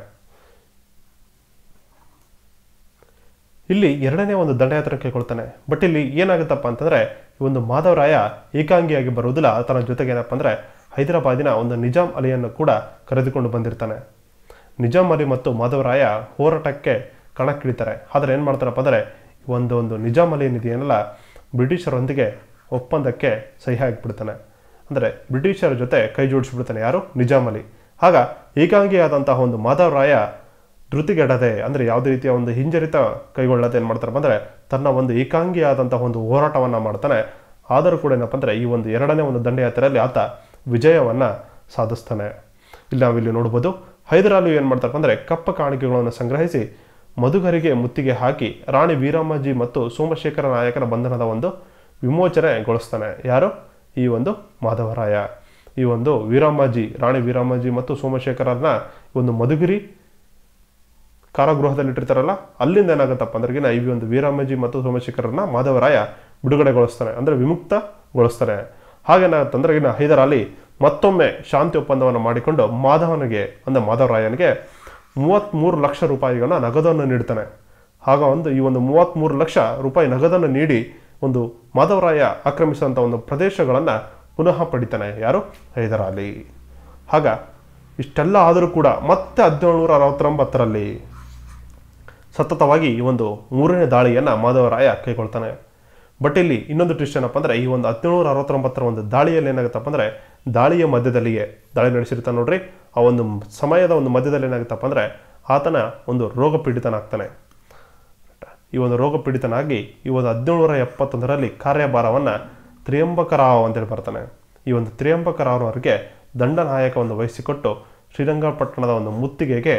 ಇಲ್ಲಿ ಎರಡನೇ ಒಂದು ದಂಡಯಾತ್ರೆ ಕೈಗೊಳ್ತಾನೆ ಬಟ್ ಇಲ್ಲಿ ಏನಾಗುತ್ತಪ್ಪ ಅಂತಂದರೆ ಈ ಒಂದು ಮಾಧವರಾಯ ಏಕಾಂಗಿಯಾಗಿ ಬರುವುದಿಲ್ಲ ತನ್ನ ಜೊತೆಗೆ ಏನಪ್ಪ ಅಂದರೆ ಹೈದರಾಬಾದಿನ ಒಂದು ನಿಜಾಂ ಅಲಿಯನ್ನು ಕೂಡ ಕರೆದುಕೊಂಡು ಬಂದಿರ್ತಾನೆ ನಿಜಾಂ ಅಲಿ ಮತ್ತು ಮಾಧವರಾಯ ಹೋರಾಟಕ್ಕೆ ಕಣಕ್ಕಿಳಿತಾರೆ ಆದರೆ ಏನು ಮಾಡ್ತಾರಪ್ಪ ಅಂದರೆ ಒಂದು ಒಂದು ನಿಜಾಂ ಅಲಿ ಏನಿದೆಯಲ್ಲ ಬ್ರಿಟಿಷರೊಂದಿಗೆ ಒಪ್ಪಂದಕ್ಕೆ ಸಹಿ ಹಾಕಿಬಿಡ್ತಾನೆ ಅಂದರೆ ಬ್ರಿಟಿಷರ ಜೊತೆ ಕೈ ಜೋಡಿಸಿಬಿಡ್ತಾನೆ ಯಾರು ನಿಜಾಂ ಅಲಿ ಆಗ ಏಕಾಂಗಿಯಾದಂತಹ ಒಂದು ಮಾಧವರಾಯ ಧೃತಿಗೆಡದೆ ಅಂದರೆ ಯಾವುದೇ ರೀತಿಯ ಒಂದು ಹಿಂಜರಿತ ಕೈಗೊಳ್ಳದೆ ಏನು ಮಾಡ್ತಾರಪ್ಪ ಅಂದರೆ ತನ್ನ ಒಂದು ಏಕಾಂಗಿಯಾದಂತಹ ಒಂದು ಹೋರಾಟವನ್ನು ಮಾಡ್ತಾನೆ ಆದರೂ ಕೂಡ ಏನಪ್ಪ ಅಂದರೆ ಈ ಒಂದು ಎರಡನೇ ಒಂದು ದಂಡಯಾತ್ರೆಯಲ್ಲಿ ಆತ ವಿಜಯವನ್ನು ಸಾಧಿಸ್ತಾನೆ ಇಲ್ಲಿ ನಾವಿಲ್ಲಿ ನೋಡ್ಬೋದು ಹೈದರಾಲಿ ಏನು ಮಾಡ್ತಾರಪ್ಪ ಅಂದರೆ ಕಪ್ಪ ಕಾಣಿಕೆಗಳನ್ನು ಸಂಗ್ರಹಿಸಿ ಮಧುಗರಿಗೆ ಮುತ್ತಿಗೆ ಹಾಕಿ ರಾಣಿ ವೀರಮ್ಮಾಜಿ ಮತ್ತು ಸೋಮಶೇಖರ ನಾಯಕನ ಬಂಧನದ ಒಂದು ವಿಮೋಚನೆಗೊಳಿಸ್ತಾನೆ ಯಾರು ಈ ಒಂದು ಮಾಧವರಾಯ ಈ ಒಂದು ವೀರಮ್ಮಾಜಿ ರಾಣಿ ವೀರಮ್ಮಾಜಿ ಮತ್ತು ಸೋಮಶೇಖರನ್ನ ಈ ಒಂದು ಮಧುಗಿರಿ ಕಾರಾಗೃಹದಲ್ಲಿ ಇಟ್ಟಿರ್ತಾರಲ್ಲ ಅಲ್ಲಿಂದ ಏನಾಗುತ್ತಪ್ಪ ಅಂದ್ರೆ ಈ ಒಂದು ವೀರಮ್ಮಾಜಿ ಮತ್ತು ಸೋಮಶೇಖರನ್ನ ಮಾಧವರಾಯ ಬಿಡುಗಡೆಗೊಳಿಸ್ತಾನೆ ಅಂದರೆ ವಿಮುಕ್ತಗೊಳಿಸ್ತಾನೆ ಹಾಗೇನಾಗುತ್ತಂದ್ರೆ ಇನ್ನು ಹೈದರಾಲಿ ಮತ್ತೊಮ್ಮೆ ಶಾಂತಿ ಒಪ್ಪಂದವನ್ನು ಮಾಡಿಕೊಂಡು ಮಾಧವನಿಗೆ ಅಂದರೆ ಮಾಧವರಾಯನಿಗೆ ಮೂವತ್ತ್ಮೂರು ಲಕ್ಷ ರೂಪಾಯಿಗಳನ್ನ ನಗದನ್ನು ನೀಡ್ತಾನೆ ಆಗ ಒಂದು ಈ ಒಂದು ಮೂವತ್ತ್ಮೂರು ಲಕ್ಷ ರೂಪಾಯಿ ನಗದನ್ನು ನೀಡಿ ಒಂದು ಮಾಧವರಾಯ ಆಕ್ರಮಿಸಿದಂಥ ಒಂದು ಪ್ರದೇಶಗಳನ್ನು ಪುನಃ ಪಡಿತಾನೆ ಯಾರು ಹೈದರಾಲಿ ಆಗ ಇಷ್ಟೆಲ್ಲ ಆದರೂ ಕೂಡ ಮತ್ತೆ ಹದಿನೇಳುನೂರ ಅರವತ್ತೊಂಬತ್ತರಲ್ಲಿ ಸತತವಾಗಿ ಈ ಒಂದು ಮೂರನೇ ದಾಳಿಯನ್ನು ಮಾಧವರಾಯ ಕೈಗೊಳ್ತಾನೆ ಬಟ್ ಇಲ್ಲಿ ಇನ್ನೊಂದು ಟ್ವಿಸ್ಟ್ ಏನಪ್ಪ ಅಂದರೆ ಈ ಒಂದು ಹದಿನೇಳುನೂರ ಅರವತ್ತೊಂಬತ್ತರ ಒಂದು ದಾಳಿಯಲ್ಲಿ ಏನಾಗುತ್ತಪ್ಪ ಅಂದರೆ ದಾಳಿಯ ಮಧ್ಯದಲ್ಲಿಯೇ ದಾಳಿ ನಡೆಸಿರ್ತಾನೆ ನೋಡ್ರಿ ಆ ಒಂದು ಸಮಯದ ಒಂದು ಮಧ್ಯದಲ್ಲಿ ಏನಾಗುತ್ತಪ್ಪ ಅಂದರೆ ಆತನ ಒಂದು ರೋಗ ಪೀಡಿತನಾಗ್ತಾನೆ ಈ ಒಂದು ರೋಗ ಪೀಡಿತನಾಗಿ ಈ ಒಂದು ಹದಿನೇಳುನೂರ ಎಪ್ಪತ್ತೊಂದರಲ್ಲಿ ಕಾರ್ಯಭಾರವನ್ನು ತ್ರಿಯಂಬಕರಾವ್ ಅಂತೇಳಿ ಬರ್ತಾನೆ ಈ ಒಂದು ತ್ರಿಯಂಬಕರಾವ್ರವರಿಗೆ ದಂಡನಾಯಕವನ್ನು ವಹಿಸಿಕೊಟ್ಟು ಶ್ರೀರಂಗಪಟ್ಟಣದ ಒಂದು ಮುತ್ತಿಗೆಗೆ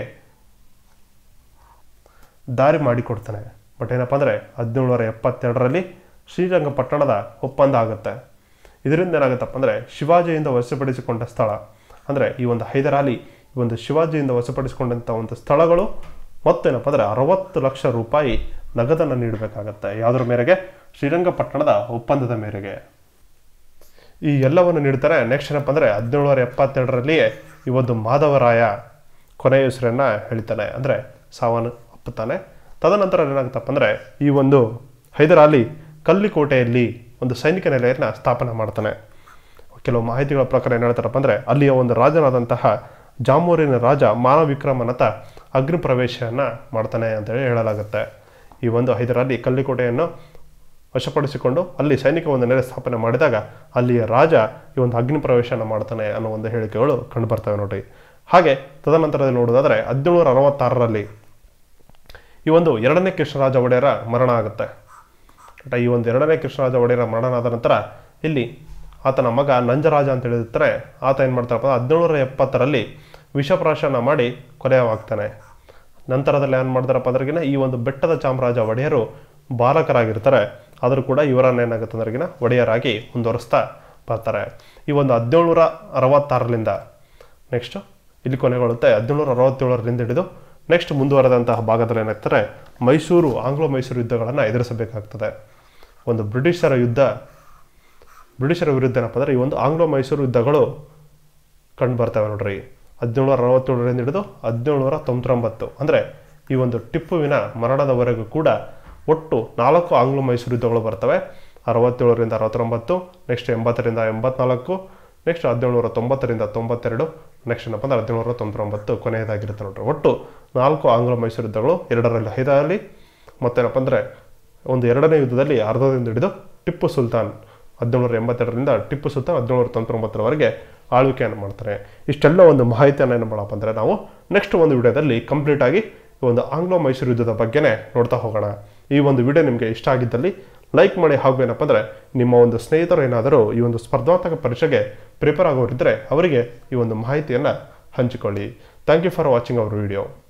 ದಾರಿ ಮಾಡಿಕೊಡ್ತಾನೆ ಬಟ್ ಏನಪ್ಪ ಅಂದರೆ ಹದಿನೇಳುನೂರ ಎಪ್ಪತ್ತೆರಡರಲ್ಲಿ ಶ್ರೀರಂಗಪಟ್ಟಣದ ಒಪ್ಪಂದ ಆಗುತ್ತೆ ಇದರಿಂದ ಏನಾಗುತ್ತಪ್ಪ ಅಂದರೆ ಶಿವಾಜಿಯಿಂದ ವಶಪಡಿಸಿಕೊಂಡ ಸ್ಥಳ ಅಂದರೆ ಈ ಒಂದು ಹೈದರಾಲಿ ಈ ಒಂದು ಶಿವಾಜಿಯಿಂದ ವಶಪಡಿಸಿಕೊಂಡಂಥ ಒಂದು ಸ್ಥಳಗಳು ಮತ್ತೇನಪ್ಪ ಅಂದರೆ ಅರವತ್ತು ಲಕ್ಷ ರೂಪಾಯಿ ನಗದನ್ನು ನೀಡಬೇಕಾಗತ್ತೆ ಯಾವುದರ ಮೇರೆಗೆ ಶ್ರೀರಂಗಪಟ್ಟಣದ ಒಪ್ಪಂದದ ಮೇರೆಗೆ ಈ ಎಲ್ಲವನ್ನು ನೀಡ್ತಾರೆ ನೆಕ್ಸ್ಟ್ ಏನಪ್ಪ ಅಂದರೆ ಹದಿನೇಳುನೂರ ಎಪ್ಪತ್ತೆರಡರಲ್ಲಿಯೇ ಈ ಒಂದು ಮಾಧವರಾಯ ಕೊನೆಯ ಹೆಸರನ್ನು ಹೇಳ್ತಾನೆ ಅಂದರೆ ಸಾವನ್ನು ಅಪ್ಪುತ್ತಾನೆ ತದನಂತರ ಏನಾಗುತ್ತಪ್ಪ ಅಂದರೆ ಈ ಒಂದು ಹೈದರಾಲಿ ಕಲ್ಲಿಕೋಟೆಯಲ್ಲಿ ಒಂದು ಸೈನಿಕ ನೆಲೆಯನ್ನು ಸ್ಥಾಪನೆ ಮಾಡ್ತಾನೆ ಕೆಲವು ಮಾಹಿತಿಗಳ ಪ್ರಕಾರ ಏನು ಹೇಳ್ತಾರಪ್ಪ ಅಂದರೆ ಅಲ್ಲಿಯ ಒಂದು ರಾಜನಾದಂತಹ ಜಾಮೂರಿನ ರಾಜ ಮಾನವಿಕ್ರಮನತ ಅಗ್ನಿ ಪ್ರವೇಶವನ್ನು ಮಾಡ್ತಾನೆ ಅಂತೇಳಿ ಹೇಳಲಾಗುತ್ತೆ ಈ ಒಂದು ಹೈದರಾಲಿ ಕಲ್ಲಿಕೋಟೆಯನ್ನು ವಶಪಡಿಸಿಕೊಂಡು ಅಲ್ಲಿ ಸೈನಿಕ ಒಂದು ನೆಲೆ ಸ್ಥಾಪನೆ ಮಾಡಿದಾಗ ಅಲ್ಲಿಯ ರಾಜ ಈ ಒಂದು ಅಗ್ನಿ ಪ್ರವೇಶನ ಮಾಡ್ತಾನೆ ಅನ್ನೋ ಒಂದು ಹೇಳಿಕೆಗಳು ಕಂಡುಬರ್ತವೆ ನೋಡ್ರಿ ಹಾಗೆ ತದನಂತರದಲ್ಲಿ ನೋಡೋದಾದರೆ ಹದಿನೇಳುನೂರ ಅರವತ್ತಾರರಲ್ಲಿ ಈ ಒಂದು ಎರಡನೇ ಕೃಷ್ಣರಾಜ ಒಡೆಯರ ಮರಣ ಆಗುತ್ತೆ ಬಟ್ ಈ ಒಂದು ಎರಡನೇ ಕೃಷ್ಣರಾಜ ಒಡೆಯರ ಮರಣ ಆದ ನಂತರ ಇಲ್ಲಿ ಆತನ ಮಗ ನಂಜರಾಜ ಅಂತ ಹೇಳಿರ್ತಾರೆ ಆತ ಏನು ಮಾಡ್ತಾರಪ್ಪ ಹದಿನೇಳುನೂರ ಎಪ್ಪತ್ತರಲ್ಲಿ ವಿಷಪ್ರಾಶನ ಮಾಡಿ ಕೊಲೆಯವಾಗ್ತಾನೆ ನಂತರದಲ್ಲಿ ಏನು ಮಾಡ್ತಾರಪ್ಪ ಅಂದ್ರಗಿನ ಈ ಒಂದು ಬೆಟ್ಟದ ಚಾಮರಾಜ ಒಡೆಯರು ಬಾಲಕರಾಗಿರ್ತಾರೆ ಆದರೂ ಕೂಡ ಇವರನ್ನ ಏನಾಗುತ್ತೆ ಅಂದ್ರಗಿನ ಒಡೆಯರಾಗಿ ಮುಂದುವರಿಸ್ತಾ ಬರ್ತಾರೆ ಈ ಒಂದು ಹದಿನೇಳುನೂರ ಅರವತ್ತಾರರಿಂದ ನೆಕ್ಸ್ಟ್ ಇಲ್ಲಿ ಕೊನೆಗೊಳ್ಳುತ್ತೆ ಹದಿನೇಳುನೂರ ಅರವತ್ತೇಳರಿಂದ ಹಿಡಿದು ನೆಕ್ಸ್ಟ್ ಮುಂದುವರೆದಂತಹ ಭಾಗದಲ್ಲಿ ಏನಾಗ್ತಾರೆ ಮೈಸೂರು ಆಂಗ್ಲೋ ಮೈಸೂರು ಯುದ್ಧಗಳನ್ನು ಎದುರಿಸಬೇಕಾಗ್ತದೆ ಒಂದು ಬ್ರಿಟಿಷರ ಯುದ್ಧ ಬ್ರಿಟಿಷರ ವಿರುದ್ಧ ಏನಪ್ಪ ಅಂದರೆ ಈ ಒಂದು ಆಂಗ್ಲೋ ಮೈಸೂರು ಯುದ್ಧಗಳು ಕಂಡು ಬರ್ತವೆ ನೋಡ್ರಿ ಹದಿನೇಳುನೂರ ಅರವತ್ತೇಳರಿಂದ ಹಿಡಿದು ಹದಿನೇಳುನೂರ ತೊಂಬತ್ತೊಂಬತ್ತು ಅಂದರೆ ಈ ಒಂದು ಟಿಪ್ಪುವಿನ ಮರಣದವರೆಗೂ ಕೂಡ ಒಟ್ಟು ನಾಲ್ಕು ಆಂಗ್ಲೋ ಮೈಸೂರು ಯುದ್ಧಗಳು ಬರ್ತವೆ ಅರವತ್ತೇಳರಿಂದ ಅರವತ್ತೊಂಬತ್ತು ನೆಕ್ಸ್ಟ್ ಎಂಬತ್ತರಿಂದ ಎಂಬತ್ನಾಲ್ಕು ನೆಕ್ಸ್ಟ್ ಹದಿನೇಳುನೂರ ತೊಂಬತ್ತರಿಂದ ತೊಂಬತ್ತೆರಡು ನೆಕ್ಸ್ಟ್ ಏನಪ್ಪ ಅಂದ್ರೆ ಹದಿನೇಳುನೂರ ತೊಂಬತ್ತೊಂಬತ್ತು ಕೊನೆಯದಾಗಿರುತ್ತೆ ನೋಡ್ರಿ ಒಟ್ಟು ನಾಲ್ಕು ಆಂಗ್ಲ ಮೈಸೂರು ಯುದ್ಧಗಳು ಎರಡರಲ್ಲಿ ಐದರಲ್ಲಿ ಮತ್ತೇನಪ್ಪ ಅಂದರೆ ಒಂದು ಎರಡನೇ ಯುದ್ಧದಲ್ಲಿ ಅರ್ಧದಿಂದ ಹಿಡಿದು ಟಿಪ್ಪು ಸುಲ್ತಾನ್ ಹದಿನೇಳುನೂರ ಎಂಬತ್ತೆರಡರಿಂದ ಟಿಪ್ಪು ಸುಲ್ತಾನ್ ಹದಿನೇಳುನೂರ ತೊಂಬತ್ತೊಂಬತ್ತರವರೆಗೆ ಆಳ್ವಿಕೆಯನ್ನು ಮಾಡ್ತಾರೆ ಇಷ್ಟೆಲ್ಲ ಒಂದು ಮಾಹಿತಿಯನ್ನು ಏನು ಮಾಡಪ್ಪ ಅಂದರೆ ನಾವು ನೆಕ್ಸ್ಟ್ ಒಂದು ವಿಡಿಯೋದಲ್ಲಿ ಕಂಪ್ಲೀಟ್ ಆಗಿ ಈ ಒಂದು ಆಂಗ್ಲೋ ಮೈಸೂರು ಯುದ್ಧದ ಬಗ್ಗೆನೇ ನೋಡ್ತಾ ಹೋಗೋಣ ಈ ಒಂದು ವಿಡಿಯೋ ನಿಮಗೆ ಇಷ್ಟ ಆಗಿದ್ದಲ್ಲಿ ಲೈಕ್ ಮಾಡಿ ಹಾಗೂ ಏನಪ್ಪ ಅಂದರೆ ನಿಮ್ಮ ಒಂದು ಸ್ನೇಹಿತರು ಏನಾದರೂ ಈ ಒಂದು ಸ್ಪರ್ಧಾತ್ಮಕ ಪರೀಕ್ಷೆಗೆ ಪ್ರಿಪೇರ್ ಆಗೋರಿದ್ದರೆ ಅವರಿಗೆ ಈ ಒಂದು ಮಾಹಿತಿಯನ್ನು ಹಂಚಿಕೊಳ್ಳಿ thank you for watching our video